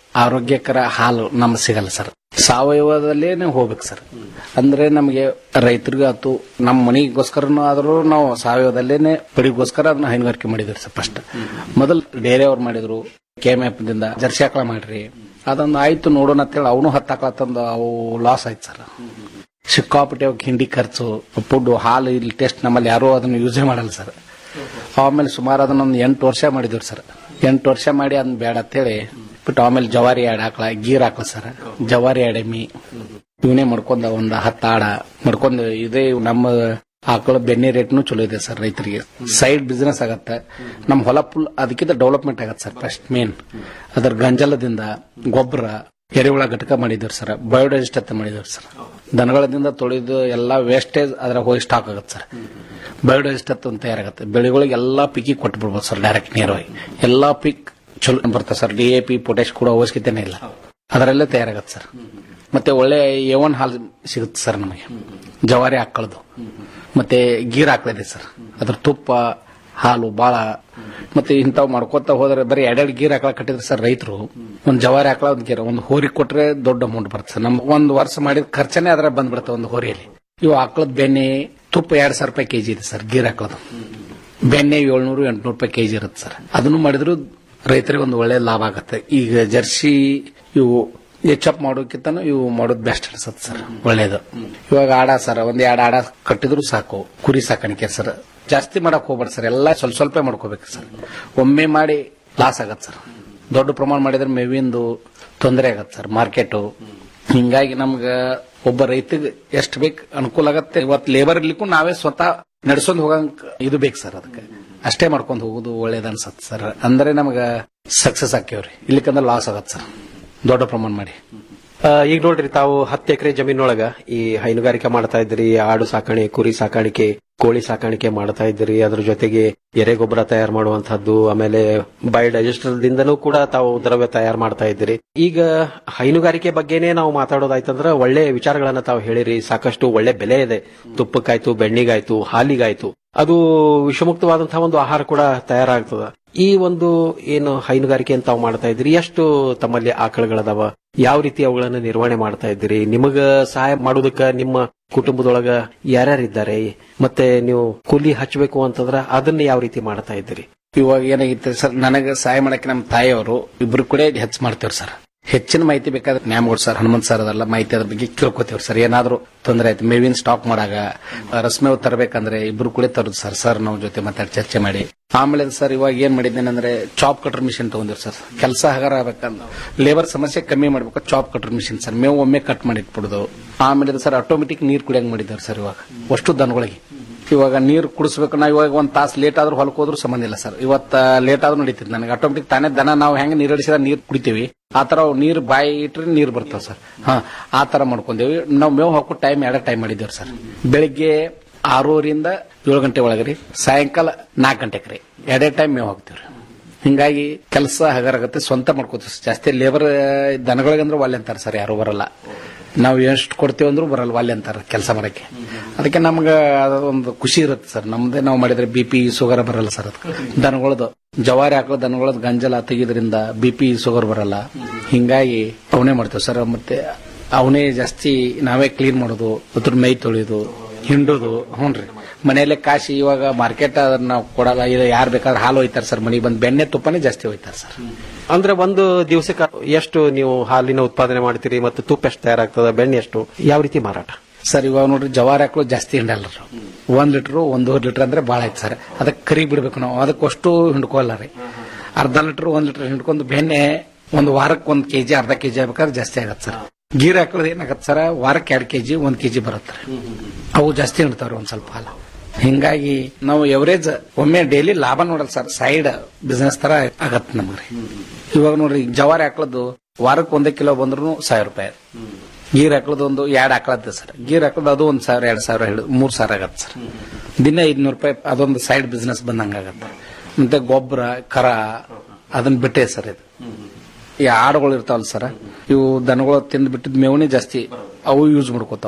T: ಆರೋಗ್ಯಕರ ಹಾಲು ನಮ್ಗೆ ಸಿಗಲ್ಲ ಸರ್ ಸಾವಯವದಲ್ಲೇನೆ ಹೋಗ್ಬೇಕು ಸರ್ ಅಂದ್ರೆ ನಮಗೆ ರೈತರಿಗೂ ಆತು ನಮ್ಮ ಮನಿಗೋಸ್ಕರನೂ ಆದ್ರೂ ನಾವು ಸಾವಯವದಲ್ಲೇನೆ ಪಡಿಗೋಸ್ಕರ ಅದನ್ನ ಹೈನುಗಾರಿಕೆ ಮಾಡಿದ್ರಿ ಸರ್ ಫಸ್ಟ್ ಮೊದಲು ಡೇರೆ ಅವ್ರು ಮಾಡಿದ್ರು ಕೆಎಂಎಫ್ ದಿಂದ ಜರ್ಸಿ ಹಾಕಳ ಮಾಡ್ರಿ ಅದೊಂದು ಆಯ್ತು ನೋಡೋಣ ಅಂತೇಳಿ ಅವನು ಹತ್ತಾಕಳ ತಂದು ಅವು ಲಾಸ್ ಆಯ್ತು ಸರ್ ಸಿಕ್ಕಾಪಟ್ಟೆ ಅವಕ್ಕೆ ಹಿಂಡಿ ಖರ್ಚು ಫುಡ್ ಹಾಲು ಇಲ್ಲಿ ಟೆಸ್ಟ್ ನಮ್ಮಲ್ಲಿ ಯಾರೂ ಅದನ್ನು ಯೂಸೇ ಮಾಡಲ್ಲ ಸರ್ ಆಮೇಲೆ ಸುಮಾರು ಅದನ್ನ ಒಂದು ಎಂಟು ವರ್ಷ ಮಾಡಿದ್ವಿ ಸರ್ ಎಂಟು ವರ್ಷ ಮಾಡಿ ಅದನ್ನ ಬೇಡ ಅಂತೇಳಿ ಬಿಟ್ಟು ಆಮೇಲೆ ಜವಾರಿ ಆಡ್ ಹಾಕ್ಲ ಗೀರ್ ಹಾಕ್ಲ ಸರ್ ಜವಾರಿ ಎಡೆಮಿ ಇವನೇ ಮಾಡ್ಕೊಂಡ ಒಂದ್ ಹತ್ತು ಆಡ ಮಾಡ್ಕೊಂಡು ಇದೇ ನಮ್ಮ ಆಕಳ ಬೆಣ್ಣೆ ರೇಟ್ನು ಚಲೋ ಇದೆ ಸರ್ ರೈತರಿಗೆ ಸೈಡ್ ಬಿಸ್ನೆಸ್ ಆಗತ್ತೆ ನಮ್ಮ ಹೊಲ ಫುಲ್ ಅದಕ್ಕಿಂತ ಡೆವಲಪ್ಮೆಂಟ್ ಆಗತ್ತೆ ಸರ್ ಫಸ್ಟ್ ಮೇನ್ ಅದರ ಗಂಜಲದಿಂದ ಗೊಬ್ಬರ ಎರೆಹುಳ ಘಟಕ ಮಾಡಿದ್ರು ಸರ್ ಬಯೋಡೈಜೆಸ್ಟ್ ಅಂತ ಮಾಡಿದ್ರು ಸರ್ ದನಗಳದಿಂದ ತೊಳೆದು ಎಲ್ಲಾ ವೇಸ್ಟೇಜ್ ಅದ್ರ ಹೋಗಿ ಸ್ಟಾಕ್ ಆಗುತ್ತೆ ಸರ್ ಬಯೋಡೈಜೆಸ್ಟ್ ಅಂತ ಒಂದು ತಯಾರಾಗುತ್ತೆ ಬೆಳೆಗಳಿಗೆ ಎಲ್ಲಾ ಪಿಕ್ಕಿಗೆ ಕೊಟ್ಟು ಬಿಡ್ಬೋದು ಸರ್ ಡೈರೆಕ್ಟ್ ನೇರವಾಗಿ ಎಲ್ಲಾ ಪಿಕ್ ಚಲೋ ಬರ್ತದೆ sir D A P potash ಕೂಡ ಅವಶ್ಯಕತೆನೇ ಇಲ್ಲ ಅದರಲ್ಲೇ ತಯಾರಾಗತ್ತೆ ಸರ್ ಮತ್ತೆ ಒಳ್ಳೆ ಎವನ್ ಹಾಲು ಸಿಗುತ್ತೆ ಸರ್ ನಮಗೆ ಜವಾರಿ ಹಾಕೊಳ್ಳೋದು ಮತ್ತೆ ಗೀರ್ ಹಾಕ್ಲಿದೆ ಸರ್ ಅದ್ರ ತುಪ್ಪ ಹಾಲು ಬಾಳ ಮತ್ತೆ ಇಂಥವ್ ಮಾಡ್ಕೋತಾ ಹೋದ್ರೆ ಬರೀ ಎರಡೆರಡು ಗೀರ್ ಹಾಕಲ ಕಟ್ಟಿದ್ರೆ ಸರ್ ರೈತರು ಒಂದ್ ಜವಾರಿ ಹಾಕಲ ಒಂದ್ ಗೀರ ಒಂದು ಹೋರಿ ಕೊಟ್ರೆ ದೊಡ್ಡ ಅಮೌಂಟ್ ಬರುತ್ತೆ ಸರ್ ನಮ್ ಒಂದ್ ವರ್ಷ ಮಾಡಿದ ಖರ್ಚನೇ ಅದ್ರ ಬಂದ್ಬಿಡುತ್ತೆ ಒಂದು ಹೋರಿಯಲ್ಲಿ ಇವು ಹಾಕ್ಳದ್ ಬೆಣ್ಣೆ ತುಪ್ಪ ಎರಡ್ ಸಾವಿರ ರೂಪಾಯಿ ಕೆಜಿ ಇದೆ ಸರ್ ಗೀರ್ ಹಾಕ್ಳದು ಬೆಣ್ಣೆ ಏಳ್ನೂರು ಎಂಟ್ನೂರು ರೂಪಾಯಿ ಕೆಜಿ ಇರುತ್ತೆ ಸರ್ ಅದನ್ನು ಮಾಡಿದ್ರು ರೈತರಿಗೆ ಒಂದು ಒಳ್ಳೆ ಲಾಭ ಆಗುತ್ತೆ ಈಗ ಜರ್ಸಿ ಇವು ಎಚ್ಚಪ್ ಮಾಡೋಕ್ಕಿಂತ ಇವು ಮಾಡೋದು ಬೆಸ್ಟ್ ಅನ್ಸುತ್ತೆ ಸರ್ ಒಳ್ಳೇದು ಇವಾಗ ಆಡ ಸರ್ ಒಂದ್ ಎರಡು ಆಡ ಕಟ್ಟಿದ್ರು ಸಾಕು ಕುರಿ ಸಾಕಾಣಿಕೆ ಸರ್ ಜಾಸ್ತಿ ಮಾಡಕ್ ಹೋಗ್ಬೇಡ ಸರ್ ಎಲ್ಲ ಸ್ವಲ್ಪ ಸ್ವಲ್ಪ ಮಾಡ್ಕೋಬೇಕು ಸರ್ ಒಮ್ಮೆ ಮಾಡಿ ಲಾಸ್ ಆಗತ್ತೆ ಸರ್ ದೊಡ್ಡ ಪ್ರಮಾಣ ಮಾಡಿದ್ರೆ ಮೇವಿಂದು ತೊಂದರೆ ಆಗತ್ತೆ ಸರ್ ಮಾರ್ಕೆಟು ಹಿಂಗಾಗಿ ನಮ್ಗ ಒಬ್ಬ ರೈತಗೆ ಎಷ್ಟು ಬೇಕು ಅನುಕೂಲ ಆಗತ್ತೆ ಇವತ್ತು ಲೇಬರ್ ಇರ್ಲಿಕ್ಕೂ ನಾವೇ ಸ್ವತಃ ನಡ್ಸೊಂಡ್ ಹೋಗಂಗ್ ಇದು ಬೇಕು ಸರ್ ಅದಕ್ಕೆ ಅಷ್ಟೇ ಮಾಡ್ಕೊಂಡು ಹೋಗುದು ಒಳ್ಳೇದ್ ಅನ್ಸತ್ ಸರ್ ಅಂದ್ರೆ ನಮಗ ಸಕ್ಸಸ್ ಆಕ್ಯವ್ರಿ ಇಲ್ಲಿಕಂದ್ರೆ ಲಾಸ್ ಆಗತ್ತೆ ಸರ್ ದೊಡ್ಡ ಪ್ರಮಾಣ ಮಾಡಿ
P: ಆ, ಈಗ ನೋಡ್ರಿ ತಾವು ಹತ್ತು ಎಕರೆ ಜಮೀನೊಳಗ ಈ ಹೈನುಗಾರಿಕೆ ಮಾಡ್ತಾ ಇದ್ರಿ ಆಡು ಸಾಕಾಣೆ ಕುರಿ ಸಾಕಾಣಿಕೆ ಕೋಳಿ ಸಾಕಾಣಿಕೆ ಮಾಡ್ತಾ ಇದ್ರಿ ಅದ್ರ ಜೊತೆಗೆ ಎರೆಗೊಬ್ಬರ ತಯಾರು ಮಾಡುವಂತಹದ್ದು ಆಮೇಲೆ ಬಯೋಡೈಜೆಸ್ಟರ್ ದಿಂದನೂ ಕೂಡ ತಾವು ದ್ರವ್ಯ ತಯಾರು ಮಾಡ್ತಾ ಇದ್ದೀರಿ ಈಗ ಹೈನುಗಾರಿಕೆ ಬಗ್ಗೆನೇ ನಾವು ಮಾತಾಡೋದಾಯ್ತಂದ್ರ ಒಳ್ಳೆ ವಿಚಾರಗಳನ್ನ ತಾವು ಹೇಳಿರಿ ಸಾಕಷ್ಟು ಒಳ್ಳೆ ಬೆಲೆ ಇದೆ ತುಪ್ಪಕ್ಕಾಯ್ತು ಬೆಣ್ಣಿಗಾಯ್ತು ಹಾಲಿಗಾಯ್ತು ಅದು ವಿಷಮುಕ್ತವಾದಂತಹ ಒಂದು ಆಹಾರ ಕೂಡ ತಯಾರಾಗ್ತದ ಈ ಒಂದು ಏನು ಹೈನುಗಾರಿಕೆ ಅಂತ ತಾವು ಮಾಡ್ತಾ ಇದ್ರಿ ಎಷ್ಟು ತಮ್ಮಲ್ಲಿ ಆಕಳಗಳದಾವ ಯಾವ ರೀತಿ ಅವುಗಳನ್ನ ನಿರ್ವಹಣೆ ಮಾಡ್ತಾ ಇದ್ದೀರಿ ನಿಮಗ ಸಹಾಯ ಮಾಡೋದಕ್ಕ ನಿಮ್ಮ ಕುಟುಂಬದೊಳಗ ಯಾರ್ಯಾರಿದ್ದಾರೆ ಮತ್ತೆ ನೀವು ಕೂಲಿ ಹಚ್ಚಬೇಕು ಅಂತಂದ್ರ ಅದನ್ನ ಯಾವ ರೀತಿ ಮಾಡ್ತಾ ಇದ್ದೀರಿ
T: ಇವಾಗ ಏನಾಗಿತ್ತು ಸರ್ ನನಗೆ ಸಹಾಯ ಮಾಡಕ್ಕೆ ನಮ್ಮ ತಾಯಿಯವರು ಇಬ್ರು ಕೂಡ ಹೆಚ್ಚು ಮಾಡ್ತೇವ್ರಿ ಸರ್ ಹೆಚ್ಚಿನ ಮಾಹಿತಿ ಬೇಕಾದ್ರೆ ನ್ಯಾಮಗೌಡ್ ಸರ್ ಹನುಮಂತ್ ಸರ್ ಅದೆಲ್ಲ ಮಾಹಿತಿ ಅದ್ರ ಬಗ್ಗೆ ಕೇಳ್ಕೊತೀವ್ರಿ ಸರ್ ಏನಾದ್ರು ತೊಂದರೆ ಆಯ್ತು ಮೇವಿನ ಸ್ಟಾಕ್ ಮಾಡಾಗ ರಸ್ಮೇವ್ ತರಬೇಕಂದ್ರೆ ಇಬ್ರು ಕೂಡ ತರುದು ಸರ್ ಸರ್ ನಾವು ಜೊತೆ ಮಾತಾಡಿ ಚರ್ಚೆ ಮಾಡಿ ಆಮೇಲೆ ಸರ್ ಇವಾಗ ಏನ್ ಮಾಡಿದ್ದೇನೆಂದ್ರೆ ಚಾಪ್ ಕಟರ್ ಮಿಷಿನ್ ತಗೊಂಡಿವ್ರಿ ಸರ್ ಕೆಲಸ ಹಗರ ಆಗ್ಬೇಕಂದ್ರೆ ಲೇಬರ್ ಸಮಸ್ಯೆ ಕಮ್ಮಿ ಮಾಡ್ಬೇಕು ಚಾಪ್ ಕಟರ್ ಮಿಷಿನ್ ಸರ್ ಮೇವು ಒಮ್ಮೆ ಕಟ್ ಮಾಡಿ ಇಟ್ಬಿಡುದು ಆಮೇಲೆ ಸರ್ ಆಟೋಮೆಟಿಕ್ ನೀರ್ ಕುಡಿಯಂಗ್ ಮಾಡಿದ್ದಾರೆ ಸರ್ ಇವಾಗ ಅಷ್ಟು ದನಗಳಿಗೆ ಇವಾಗ ನೀರು ಕುಡಿಸ್ಬೇಕು ನಾವು ಇವಾಗ ಒಂದ್ ತಾಸು ಲೇಟ್ ಆದ್ರೂ ಹೊಲಕ್ ಹೋದ್ರೂ ಸಂಬಂಧ ಇಲ್ಲ ಸರ್ ಇವತ್ತ ಲೇಟ್ ಆದ್ರೂ ನಡೀತಿತ್ತು ನನಗೆ ಆಟೋಮೆಟಿಕ್ ತಾನೇ ದನ ನಾವು ಹೆಂಗ್ ನೀರಡಿಸಿದ ನೀರು ಕುಡಿತೀವಿ ಆ ತರ ಅವು ನೀರು ಬಾಯಿ ಇಟ್ರೆ ನೀರು ಬರ್ತಾವ ಸರ್ ಹಾ ಆ ತರ ಮಾಡ್ಕೊಂಡೇವಿ ನಾವು ಮೇವು ಹಾಕೋ ಟೈಮ್ ಎರಡೇ ಟೈಮ್ ಮಾಡಿದ್ದೇವೆ ಸರ್ ಬೆಳಿಗ್ಗೆ ಆರೂವರಿಂದ ಏಳು ಗಂಟೆ ಒಳಗ್ರಿ ಸಾಯಂಕಾಲ ನಾಲ್ಕು ಗಂಟೆಗೆ ರೀ ಎರಡೇ ಟೈಮ್ ಮೇವು ಹಾಕ್ತೀವ್ರಿ ಹಿಂಗಾಗಿ ಕೆಲಸ ಹಗರಾಗತ್ತೆ ಸ್ವಂತ ಮಾಡ್ಕೋತೀವಿ ಸರ್. ಜಾಸ್ತಿ ಲೇಬರ್ ದನಗಳಿಗಂದ್ರೆ ಒಲ್ಲೆ ಅಂತಾರೆ ಸರ್ ಯಾರು ಬರಲ್ಲ ನಾವು ಎಷ್ಟು ಕೊಡ್ತೀವಿ ಅಂದ್ರೂ ಬರಲ್ಲ ಒಲ್ಲೆ ಅಂತಾರೆ ಕೆಲಸ ಮಾಡಕ್ಕೆ ಅದಕ್ಕೆ ನಮ್ಗೆ ಒಂದು ಖುಷಿ ಇರುತ್ತೆ ಸರ್ ನಮ್ದೇ ನಾವು ಮಾಡಿದ್ರೆ ಬಿ ಪಿ ಶುಗರ್ ಬರಲ್ಲ ಸರ್ ಅದಕ್ಕೆ ದನಗಳದು ಜವಾರಿ ಹಾಕೋ ದನಗಳದ್ ಗಂಜಲ ತೆಗಿದ್ರಿಂದ ಬಿ ಪಿ ಶುಗರ್ ಬರಲ್ಲ ಹಿಂಗಾಗಿ ಅವನೇ ಮಾಡ್ತೇವೆ ಸರ್ ಮತ್ತೆ ಅವನೇ ಜಾಸ್ತಿ ನಾವೇ ಕ್ಲೀನ್ ಮಾಡೋದು ಅದ್ರ ಮೈ ತೊಳೆಯೋದು ಹಿಂಡೋದು ಹ್ಞೂನ್ರಿ ಮನೆಯಲ್ಲೇ ಕಾಶಿ ಇವಾಗ ಮಾರ್ಕೆಟ್ ಅದನ್ನ ನಾವು ಕೊಡಲ್ಲ ಇದು ಯಾರು ಬೇಕಾದ್ರೆ ಹಾಲು ಹೋಯ್ತಾರೆ ಸರ್ ಮನೆಗೆ ಬಂದು ಬೆಣ್ಣೆ ತುಪ್ಪನೇ ಜಾಸ್ತಿ ಹೋಯ್ತಾರೆ ಸರ್
P: ಅಂದ್ರೆ ಒಂದು ದಿವಸಕ್ಕೆ ಎಷ್ಟು ನೀವು ಹಾಲಿನ ಉತ್ಪಾದನೆ ಮಾಡ್ತೀರಿ ಮತ್ತು ತುಪ್ಪ ಎಷ್ಟು ತಯಾರಾಗ್ತದ ಬೆಣ್ಣೆ ಎಷ್ಟು ಯಾವ ರೀತಿ ಮಾರಾಟ
T: ಸರ್ ಇವಾಗ ನೋಡ್ರಿ ಜವಾರಿ ಹಾಕಲು ಜಾಸ್ತಿ ಹಿಂಡಲ್ಲ ರೀ ಒಂದ್ ಲೀಟರ್ ಒಂದೂವರೆ ಲೀಟರ್ ಅಂದ್ರೆ ಭಾಳ ಆಯ್ತು ಸರ್ ಅದಕ್ಕೆ ಕರಿ ಬಿಡ್ಬೇಕು ನಾವು ಅದಕ್ಕಷ್ಟು ಹಿಂಡ್ಕೋಲ್ಲ ರೀ ಅರ್ಧ ಲೀಟರ್ ಒಂದ್ ಲೀಟರ್ ಹಿಂಡ್ಕೊಂಡು ಬೆಣ್ಣೆ ಒಂದು ವಾರಕ್ಕೆ ಒಂದ್ ಕೆಜಿ ಅರ್ಧ ಕೆಜಿ ಆಗ್ಬೇಕಾದ್ರೆ ಜಾಸ್ತಿ ಆಗತ್ತೆ ಸರ್ ಗೀರ್ ಹಾಕೋದು ಏನಾಗತ್ತೆ ಸರ್ ವಾರಕ್ಕೆ ಎರಡ್ ಕೆಜಿ ಒಂದ್ ಕೆಜಿ ಬರುತ್ತೆ ರೀ ಅವು ಜಾಸ್ತಿ ಹಿಂಡ್ತಾವ್ರಿ ಒಂದ್ ಸ್ವಲ್ಪ ಹಾಲು ಹಿಂಗಾಗಿ ನಾವು ಎವರೇಜ್ ಒಮ್ಮೆ ಡೈಲಿ ಲಾಭ ನೋಡಲ್ಲ ಸರ್ ಸೈಡ್ ಬಿಸ್ನೆಸ್ ತರ ಆಗತ್ತೆ ನಮ್ಗೆ ಇವಾಗ ನೋಡ್ರಿ ಜವಾರಿ ಹಾಕ್ಳದ್ದು ವಾರಕ್ಕೆ ಒಂದೇ ಕಿಲೋ ಬಂದ್ರು ಸಾವಿರ ರೂಪಾಯಿ ಗೀರ್ ಹಾಕ್ಳದ್ದು ಒಂದು ಎರಡು ಹಾಕ್ಳತ್ತೆ ಸರ್ ಗೀರ್ ಹಾಕ್ಳದ್ದು ಅದು ಒಂದ್ ಸಾವಿರ ಎರಡ್ ಸಾವಿರ ಹಿಡಿದು ಮೂರ್ ಸಾವಿರ ಆಗತ್ತೆ ಸರ್ ದಿನ ಐದ್ನೂರು ರೂಪಾಯಿ ಅದೊಂದು ಸೈಡ್ ಬಿಸ್ನೆಸ್ ಬಂದಂಗ ಆಗತ್ತೆ ಮತ್ತೆ ಗೊಬ್ಬರ ಕರ ಅದನ್ನ ಬಿಟ್ಟೆ ಸರ್ ಇದು ಈ ಆಡುಗಳು ಇರ್ತಾವಲ್ಲ ಸರ್ ಇವು ದನಗಳು ತಿಂದು ಬಿಟ್ಟಿದ್ ಮೇವನೇ ಜಾಸ್ತಿ ಅವು ಯೂಸ್ ಮಾಡ್ಕೋತಾವು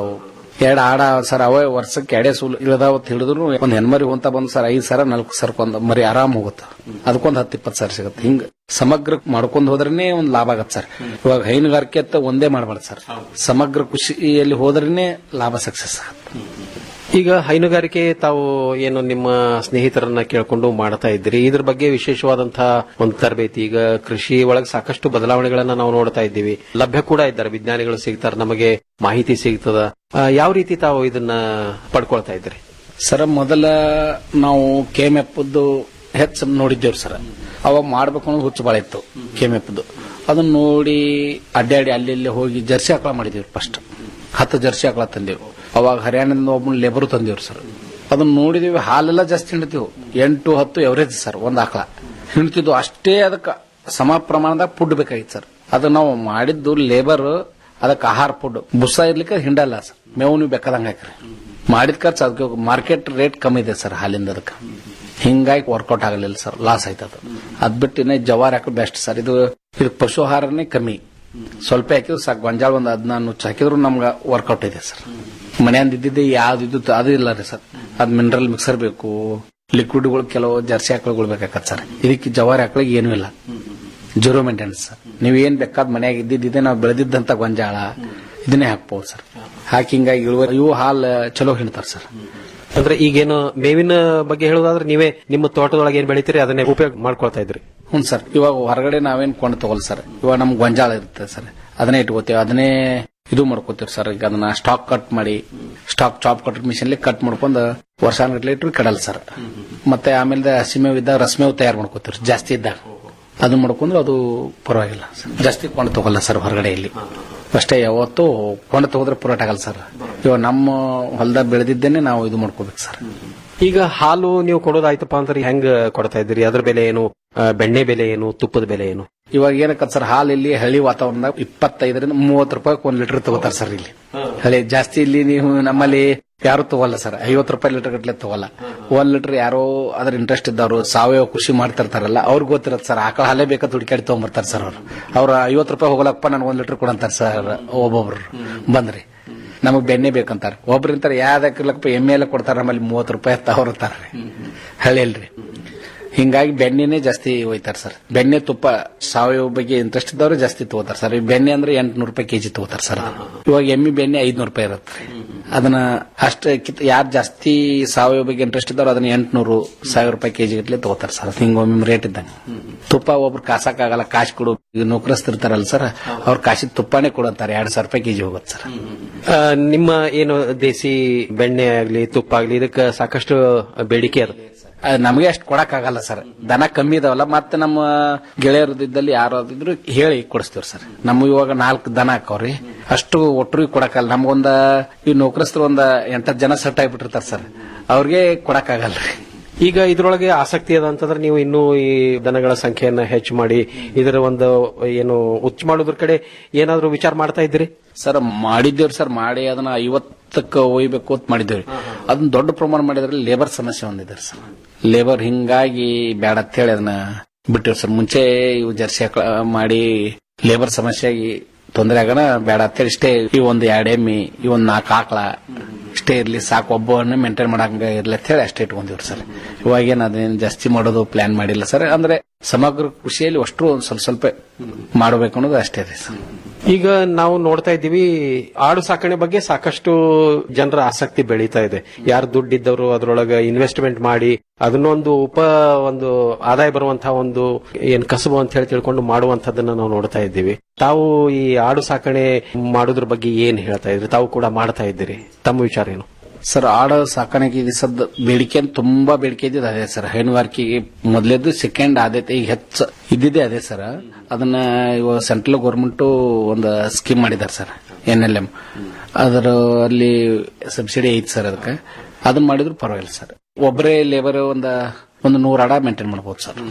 T: ಎರಡು ಆಡ ಸರ್ ಅವೇ ವರ್ಷಕ್ಕೆ ಎಡೆ ಸೂಲ್ ಇಳದಾವ ಹಿಡಿದ್ರು ಒಂದ್ ಹೆಣ್ಮರಿ ಹೊಂತ ಬಂದ್ ಸರ್ ಐದ್ ಸರ ನಾಲ್ಕು ಸರ್ ಒಂದ್ ಮರಿ ಆರಾಮ್ ಹೋಗುತ್ತೆ ಅದಕ್ಕೊಂದ್ ಹತ್ತು ಇಪ್ಪತ್ತು ಸರ್ ಸಿಗುತ್ತೆ ಹಿಂಗ ಸಮಗ್ರ ಮಾಡ್ಕೊಂಡ್ ಹೋದ್ರೇನೆ ಒಂದ್ ಲಾಭ ಆಗತ್ತೆ ಸರ್ ಇವಾಗ ಹೈನುಗಾರಿಕೆ ಅಂತ ಒಂದೇ ಮಾಡಬಾರ್ದು ಸರ್ ಸಮಗ್ರ ಕೃಷಿಯಲ್ಲಿ ಹೋದ್ರೇನೆ ಲಾಭ ಸಕ್ಸಸ್ ಆಗುತ್ತೆ
P: ಈಗ ಹೈನುಗಾರಿಕೆ ತಾವು ಏನು ನಿಮ್ಮ ಸ್ನೇಹಿತರನ್ನ ಕೇಳ್ಕೊಂಡು ಮಾಡ್ತಾ ಇದ್ದೀರಿ ಇದ್ರ ಬಗ್ಗೆ ವಿಶೇಷವಾದಂತಹ ಒಂದು ತರಬೇತಿ ಈಗ ಕೃಷಿ ಒಳಗೆ ಸಾಕಷ್ಟು ಬದಲಾವಣೆಗಳನ್ನ ನಾವು ನೋಡ್ತಾ ಇದ್ದೀವಿ ಲಭ್ಯ ಕೂಡ ಇದ್ದಾರೆ ವಿಜ್ಞಾನಿಗಳು ಸಿಗ್ತಾರೆ ನಮಗೆ ಮಾಹಿತಿ ಸಿಗ್ತದ ಆ, ಯಾವ ರೀತಿ ತಾವು ಇದನ್ನ ಪಡ್ಕೊಳ್ತಾ ಇದ್ದೀರಿ
T: ಸರ್ ಮೊದಲ ನಾವು ಕೆಮೆಪ್ಪದ್ದು ಹೆಚ್ಚು ನೋಡಿದ್ದೇವ್ರಿ ಸರ್ ಅವಾಗ ಮಾಡ್ಬೇಕು ಅನ್ನೋದು ಹುಚ್ಚು ಬಾಳ ಇತ್ತು ಕೆಮೆಪ್ಪದ್ದು ಅದನ್ನ ನೋಡಿ ಅಡ್ಡಾಡಿ ಅಲ್ಲಿ ಇಲ್ಲಿ ಹೋಗಿ ಜರ್ಸಿ ಆಕಳ ಮಾಡಿದೇವ್ರಿ ಫಸ್ಟ್ ಹತ್ತು ಜರ್ಸಿ ಆಕಳ ತಂದೇವು ಅವಾಗ ಹರಿಯಾಣದಿಂದ ಒಬ್ಬ ಲೇಬರ್ ತಂದೇವ್ರಿ ಸರ್ ಅದನ್ನ ನೋಡಿದೀವಿ ಹಾಲೆಲ್ಲ ಜಾಸ್ತಿ ಹಿಂಡ್ತೀವಿ ಎಂಟು ಹತ್ತು ಎವರೇಜ್ ಸರ್ ಒಂದ್ ಆಕಳ ಹಿಂಡ್ತಿದ್ವು ಅಷ್ಟೇ ಅದಕ್ಕೆ ಸಮ ಪ್ರಮಾಣದಾಗ ಫುಡ್ ಬೇಕಾಗಿತ್ತು ಸರ್ ಅದು ನಾವು ಮಾಡಿದ್ದು ಲೇಬರ್ ಅದಕ್ಕೆ ಆಹಾರ ಫುಡ್ ಬುಸ್ಸ ಇರ್ಲಿಕ್ಕೆ ಹಿಂಡಲ್ಲ ಸರ್ ಮೇವು ನೀವು ಬೇಕಾದಂಗ ಹಾಕ್ರಿ ಮಾಡಿದ ಖರ್ಚು ಅದಕ್ಕೆ ಮಾರ್ಕೆಟ್ ರೇಟ್ ಕಮ್ಮಿ ಇದೆ ಸರ್ ಹಾಲಿಂದ ಅದಕ್ಕೆ ಹಿಂಗಾಗಿ ವರ್ಕೌಟ್ ಆಗಲಿಲ್ಲ ಸರ್ ಲಾಸ್ ಆಯ್ತದ ಅದ್ ಬಿಟ್ಟು ಇನ್ನ ಜವಾರಿ ಹಾಕೋದು ಬೆಸ್ಟ್ ಸರ್ ಇದು ಇದು ಪಶು ಆಹಾರನೇ ಕಮ್ಮಿ ಸ್ವಲ್ಪ ಹಾಕಿದ್ರು ಸಾಕು ಗೊಂಜಾಳ ಒಂದು ಹದಿನಾರು ನುಚ್ಚು ಹಾಕಿದ್ರು ನಮ್ಗೆ ವರ್ಕೌಟ್ ಇದೆ ಸರ್ ಮನೆಯಿಂದ ಇದ್ದಿದ್ದೆ ಯಾವ್ದು ಇದು ಅದು ಇಲ್ಲ ರೀ ಸರ್ ಅದ್ ಮಿನರಲ್ ಮಿಕ್ಸರ್ ಬೇಕು ಲಿಕ್ವಿಡ್ಗಳು ಕೆಲವು ಜರ್ಸಿ ಆಕಳುಗಳು ಬೇಕಾಗತ್ತೆ ಸರ್ ಇದಕ್ಕೆ ಜವಾರಿ ಆಕಳಿಗೆ ಏನೂ ಇಲ್ಲ ಜೀರೋ ಮೇಂಟೆನೆನ್ಸ್ ಸರ್ ನೀವು ಏನ್ ಬೇಕಾದ ಮನ್ಯಾಗ ಇದ್ದಿದ್ದೆ ನಾವು ಬೆಳೆದಿದ್ದಂತ ಗೊಂಜಾಳ ಇದನ್ನೇ ಹಾಕ್ಬೋದು ಸರ್ ಹಾಕಿ ಹಿಂಗಾಗಿ ಇಳುವರಿ ಇವು ಹಾಲು ಚಲೋ ಹಿಂಡ್ತಾರ ಸರ್
P: ಅಂದ್ರೆ ಈಗೇನು ಮೇವಿನ ಬಗ್ಗೆ ಹೇಳೋದಾದ್ರೆ ನೀವೇ ನಿಮ್ಮ ತೋಟದೊಳಗೆ ಏನ್ ಬೆಳಿತೀರಿ ಅದನ್ನೇ ಉಪಯೋಗ ಮಾಡ್ಕೊಳ್ತಾ ಇದ್ರಿ
T: ಹ್ಞೂ ಸರ್ ಇವಾಗ ಹೊರಗಡೆ ನಾವೇನ್ ಕೊಂಡು ತಗೊಲ್ಲ ಸರ್ ಇವಾಗ ನಮ್ ಗೊಂಜಾಳ ಇರುತ್ತೆ ಸರ್ ಅದನ್ನೇ ಇಟ್ಕೋತೀವಿ ಅದನ್ನೇ ಇದು ಮಾಡ್ಕೋತೀವಿ ಸರ್ ಈಗ ಅದನ್ನ ಸ್ಟಾಕ್ ಕಟ್ ಮಾಡಿ ಸ್ಟಾಕ್ ಚಾಪ್ ಕಟ್ ಮಿಷನ್ಲಿ ಕಟ್ ಮಾಡ್ಕೊಂಡು ವರ್ಷಾನ್ಗಟ್ಲೆ ಇಟ್ರು ಕೆಡಲ್ಲ ಸರ್ ಮತ್ತೆ ಆಮೇಲೆ ಹಸಿಮೇವ್ ಇದ್ದಾಗ ರಸಮೇವ್ ತಯಾರು ಮಾಡ್ಕೋತೀವಿ ಜಾಸ್ತಿ ಇದ್ದಾಗ ಅದು ಮಾಡ್ಕೊಂಡ್ರೆ ಅದು ಪರವಾಗಿಲ್ಲ ಸರ್. ಜಾಸ್ತಿ ಕೊಂಡು ತಗೊಲ್ಲ ಸರ್ ಹೊರಗಡೆ ಇಲ್ಲಿ ಅಷ್ಟೇ ಯಾವತ್ತು ಕೊಂಡು ತಗೋದ್ರೆ ಪುರಾಟ ಆಗಲ್ಲ ಸರ್ ಇವಾಗ ನಮ್ಮ ಹೊಲದಾಗ ಬೆಳೆದಿದ್ದೇನೆ ನಾವು ಇದು ಮಾಡ್ಕೋಬೇಕು ಸರ್
P: ಈಗ ಹಾಲು ನೀವು ಕೊಡೋದಾಯ್ತಪ್ಪ ಅಂದ್ರೆ ಹೆಂಗ್ ಕೊಡ್ತಾ ಇದ್ದೀರಿ ಅದ್ರ ಬೆಲೆ ಏನು ಆ, ಬೆಣ್ಣೆ ಬೆಲೆ ಏನು ತುಪ್ಪದ ಬೆಲೆ ಏನು
T: ಇವಾಗ ಏನಕ್ಕ ಸರ್ ಹಾಲು ಇಲ್ಲಿ ಹಳ್ಳಿ ವಾತಾವರಣದಾಗ ಇಪ್ಪತ್ತೈದರಿಂದ ಮೂವತ್ತು ರೂಪಾಯಿ ಒಂದ್ ಲೀಟರ್ ತಗೋತಾರ ಸರ್ ಇಲ್ಲಿ ಹಳ್ಳಿ ಜಾಸ್ತಿ ಇಲ್ಲಿ ನೀವು ನಮ್ಮಲ್ಲಿ ಯಾರು ತಗೋಲ್ಲ ಸರ್ ಐವತ್ತು ರೂಪಾಯಿ ಲೀಟರ್ ಗಟ್ಲೆ ತಗೋಲ್ಲ ಒಂದ್ ಲೀಟರ್ ಯಾರೋ ಅದ್ರ ಇಂಟ್ರೆಸ್ಟ್ ಇದ್ದವರು ಸಾವಯವ ಕೃಷಿ ಮಾಡ್ತಿರ್ತಾರಲ್ಲ ಅವ್ರಿಗೆ ಗೊತ್ತಿರತ್ತೆ ಸರ್ ಆಕಳ ಹಾಲೇ ಬೇಕಾದ ಹುಡುಕಾಡಿ ತಗೊಂಡ್ಬರ್ತಾರೆ ಸರ್ ಅವ್ರು ಅವ್ರ ಐವತ್ತು ರೂಪಾಯಿ ಹೋಗಲಪ್ಪ ನನ್ಗೆ ಒಂದ್ ಲೀಟರ್ ಕೊಡಂತಾರ ಸರ್ ಒಬ್ಬೊಬ್ರು ಬಂದ್ರಿ ನಮಗ್ ಬೆಣ್ಣೆ ಬೇಕಂತಾರ ಒಬ್ರು ಅಂತಾರೆ ಯಾವ್ದಕ್ಕಿಲ್ಲಪ್ಪ ಎಮ್ಮೆ ಎಲ್ಲ ಕೊಡ್ತಾರ ನಮ್ಮಲ್ಲಿ ಮೂವತ್ತು ರೂಪಾಯಿ ತಗೋರ್ತಾರ ಹಳ್ಳಿಯಲ್ರಿ ಹಿಂಗಾಗಿ ಬೆಣ್ಣೆನೇ ಜಾಸ್ತಿ ಒಯ್ತಾರ ಸರ್ ಬೆಣ್ಣೆ ತುಪ್ಪ ಸಾವಯವ ಬಗ್ಗೆ ಇಂಟ್ರೆಸ್ಟ್ ಇದ್ದವ್ರು ಜಾಸ್ತಿ ತಗೋತಾರ ಸರ್ ಈ ಬೆಣ್ಣೆ ಅಂದ್ರೆ ಎಂಟ್ನೂರು ರೂಪಾಯಿ ಕೆಜಿ ತಗೋತಾರ ಸರ್ ಇವಾಗ ಎಮ್ಮಿ ಬೆಣ್ಣೆ ಐದ್ನೂರು ರೂಪಾಯಿ ಇರುತ್ತೆ ಅದನ್ನ ಅಷ್ಟ ಯಾರು ಜಾಸ್ತಿ ಸಾವಯವ ಬಗ್ಗೆ ಇಂಟ್ರೆಸ್ಟ್ ಇದ್ದವ್ರು ಅದನ್ನ ಎಂಟ್ನೂರು ಸಾವಿರ ರೂಪಾಯಿ ಕೆಜಿ ಗಟ್ಲೆ ತಗೋತಾರ ಸರ್ ಹಿಂಗೊಮ್ಮೆ ರೇಟ್ ಇದ್ದಂಗೆ ತುಪ್ಪ ಒಬ್ರು ಕಾಸಕ್ಕಾಗಲ್ಲ ಕಾಸು ಕೊಡು ಈಗ ನೌಕರಸ್ಥಿರ್ತಾರಲ್ಲ ಸರ್ ಅವ್ರ ಕಾಸಿಗೆ ತುಪ್ಪನೇ ಕೊಡಂತಾರೆ ಎರಡ್ ಸಾವಿರ ರೂಪಾಯಿ ಕೆಜಿ ಹೋಗುತ್ತೆ ಸರ್
P: ಆ, ನಿಮ್ಮ ಏನು ದೇಸಿ ಬೆಣ್ಣೆ ಆಗ್ಲಿ ತುಪ್ಪ ಆಗ್ಲಿ ಇದಕ್ಕೆ ಸಾಕಷ್ಟು ಬೇಡಿಕೆ ಅದ
T: ಅದ್ ನಮಗೆ ಅಷ್ಟು ಕೊಡಕ್ ಆಗಲ್ಲ ಸರ್ ದನ ಕಮ್ಮಿ ಇದಾವಲ್ಲ ಮತ್ತೆ ನಮ್ಮ ಗೆಳೆಯರದಿದ್ದಲ್ಲಿ ಯಾರಾದಿದ್ರು ಹೇಳಿ ಕೊಡಿಸ್ತೀವಿ ಸರ್ ನಮ್ಮ ಇವಾಗ ನಾಲ್ಕು ದನ ಹಾಕವ್ರಿ ಅಷ್ಟು ಒಟ್ಟರಿಗೆ ಕೊಡಕ್ಕಾಗಲ್ಲ ನಮ್ಗೊಂದ ಈ ನೌಕರಸ್ಥರು ಒಂದ ಎಂಟತ್ತು ಜನ ಸೆಟ್ ಆಗಿಬಿಟ್ಟಿರ್ತಾರ ಸರ್ ಅವ್ರಿಗೆ ಕೊಡಕ್ಕಾಗಲ್ರಿ
P: ಈಗ ಇದ್ರೊಳಗೆ ಆಸಕ್ತಿ ಅದ ಅಂತಂದ್ರೆ ನೀವು ಇನ್ನೂ ಈ ದನಗಳ ಸಂಖ್ಯೆಯನ್ನ ಹೆಚ್ಚು ಮಾಡಿ ಇದರ ಒಂದು ಏನು ಉಚ್ಚ ಮಾಡೋದ್ರ ಕಡೆ ಏನಾದ್ರೂ ವಿಚಾರ ಮಾಡ್ತಾ ಇದ್ದೀರಿ
T: ಸರ್ ಮಾಡಿದ್ದೇವ್ರಿ ಸರ್ ಮಾಡಿ ಅದನ್ನ ಐವತ್ತಕ್ಕೆ ಒಯ್ಬೇಕು ಅಂತ ಮಾಡಿದ್ದೇವ್ರಿ ಅದನ್ನ ದೊಡ್ಡ ಪ್ರಮಾಣ ಮಾಡಿದ್ರೆ ಲೇಬರ್ ಸಮಸ್ಯೆ ಒಂದಿದೆ ಸರ್ ಲೇಬರ್ ಹಿಂಗಾಗಿ ಬೇಡ ಅಂತ ಹೇಳಿ ಅದನ್ನ ಬಿಟ್ಟಿವ್ರಿ ಸರ್ ಮುಂಚೆ ಇವು ಜರ್ಸಿ ಹಾಕ್ಳ ಮಾಡಿ ಲೇಬರ್ ಸಮಸ್ಯೆ ಆಗಿ ತೊಂದರೆ ಆಗೋಣ ಬೇಡ ಅಂತೇಳಿ ಇಷ್ಟೇ ಈ ಒಂದು ಎರಡು ಎಮ್ಮಿ ಈ ಒಂದು ನಾಲ್ಕು ಆಕಳ ಇಷ್ಟೇ ಇರ್ಲಿ ಸಾಕು ಒಬ್ಬವನ್ನ ಮೇಂಟೈನ್ ಮಾಡಂಗ ಇರ್ಲಿ ಅಂತ ಹೇಳಿ ಅಷ್ಟೇ ಇಟ್ಕೊಂಡಿವ್ರಿ ಸರ್ ಇವಾಗೇನು ಅದೇನು ಜಾಸ್ತಿ ಮಾಡೋದು ಪ್ಲಾನ್ ಮಾಡಿಲ್ಲ ಸರ್ ಅಂದ್ರೆ ಸಮಗ್ರ ಕೃಷಿಯಲ್ಲಿ ಅಷ್ಟು ಒಂದ್ ಸ್ವಲ್ಪ ಸ್ವಲ್ಪ ಮಾಡಬೇಕು ಅನ್ನೋದು ಅಷ್ಟೇ ರೀ ಸರ್
P: ಈಗ ನಾವು ನೋಡ್ತಾ ಇದ್ದೀವಿ ಆಡು ಸಾಕಣೆ ಬಗ್ಗೆ ಸಾಕಷ್ಟು ಜನರ ಆಸಕ್ತಿ ಬೆಳೀತಾ ಇದೆ ಯಾರು ದುಡ್ಡಿದ್ದವರು ಅದರೊಳಗೆ ಇನ್ವೆಸ್ಟ್ಮೆಂಟ್ ಮಾಡಿ ಅದನ್ನೊಂದು ಉಪ ಒಂದು ಆದಾಯ ಬರುವಂತಹ ಒಂದು ಏನ್ ಕಸಬು ಅಂತ ಹೇಳಿ ತಿಳ್ಕೊಂಡು ಮಾಡುವಂತದನ್ನ ನಾವು ನೋಡ್ತಾ ಇದ್ದೀವಿ ತಾವು ಈ ಆಡು ಸಾಕಣೆ ಮಾಡೋದ್ರ ಬಗ್ಗೆ ಏನ್ ಹೇಳ್ತಾ ಇದ್ರಿ ತಾವು ಕೂಡ ಮಾಡ್ತಾ ಇದ್ದೀರಿ ತಮ್ಮ ವಿಚಾರ ಏನು
T: ಸರ್ ಆಡ ಸಾಕಾಣಿಕೆಗೆ ಸದ್ ಬೇಡಿಕೆ ಅಂತ ತುಂಬಾ ಬೇಡಿಕೆ ಇದ್ದಿದ್ದು ಅದೇ ಸರ್ ಹೈನುಗಾರಿಕೆಗೆ ಮೊದಲೇದು ಸೆಕೆಂಡ್ ಆದ್ಯತೆ ಈಗ ಹೆಚ್ಚು ಇದ್ದಿದ್ದೇ ಅದೇ ಸರ್ ಅದನ್ನ ಇವಾಗ ಸೆಂಟ್ರಲ್ ಗೌರ್ಮೆಂಟ್ ಒಂದು ಸ್ಕೀಮ್ ಮಾಡಿದ್ದಾರೆ ಸರ್ ಎನ್ ಎಲ್ ಎಂ ಅದರ ಅಲ್ಲಿ ಸಬ್ಸಿಡಿ ಐತಿ ಸರ್ ಅದಕ್ಕೆ ಅದನ್ನ ಮಾಡಿದ್ರು ಪರವಾಗಿಲ್ಲ ಸರ್ ಒಬ್ಬರೇ ಲೇಬರ್ ಒಂದ ಒಂದು ನೂರು ಆಡ ಮೇಂಟೈನ್ ಮಾಡ್ಬೋದು ಸರ್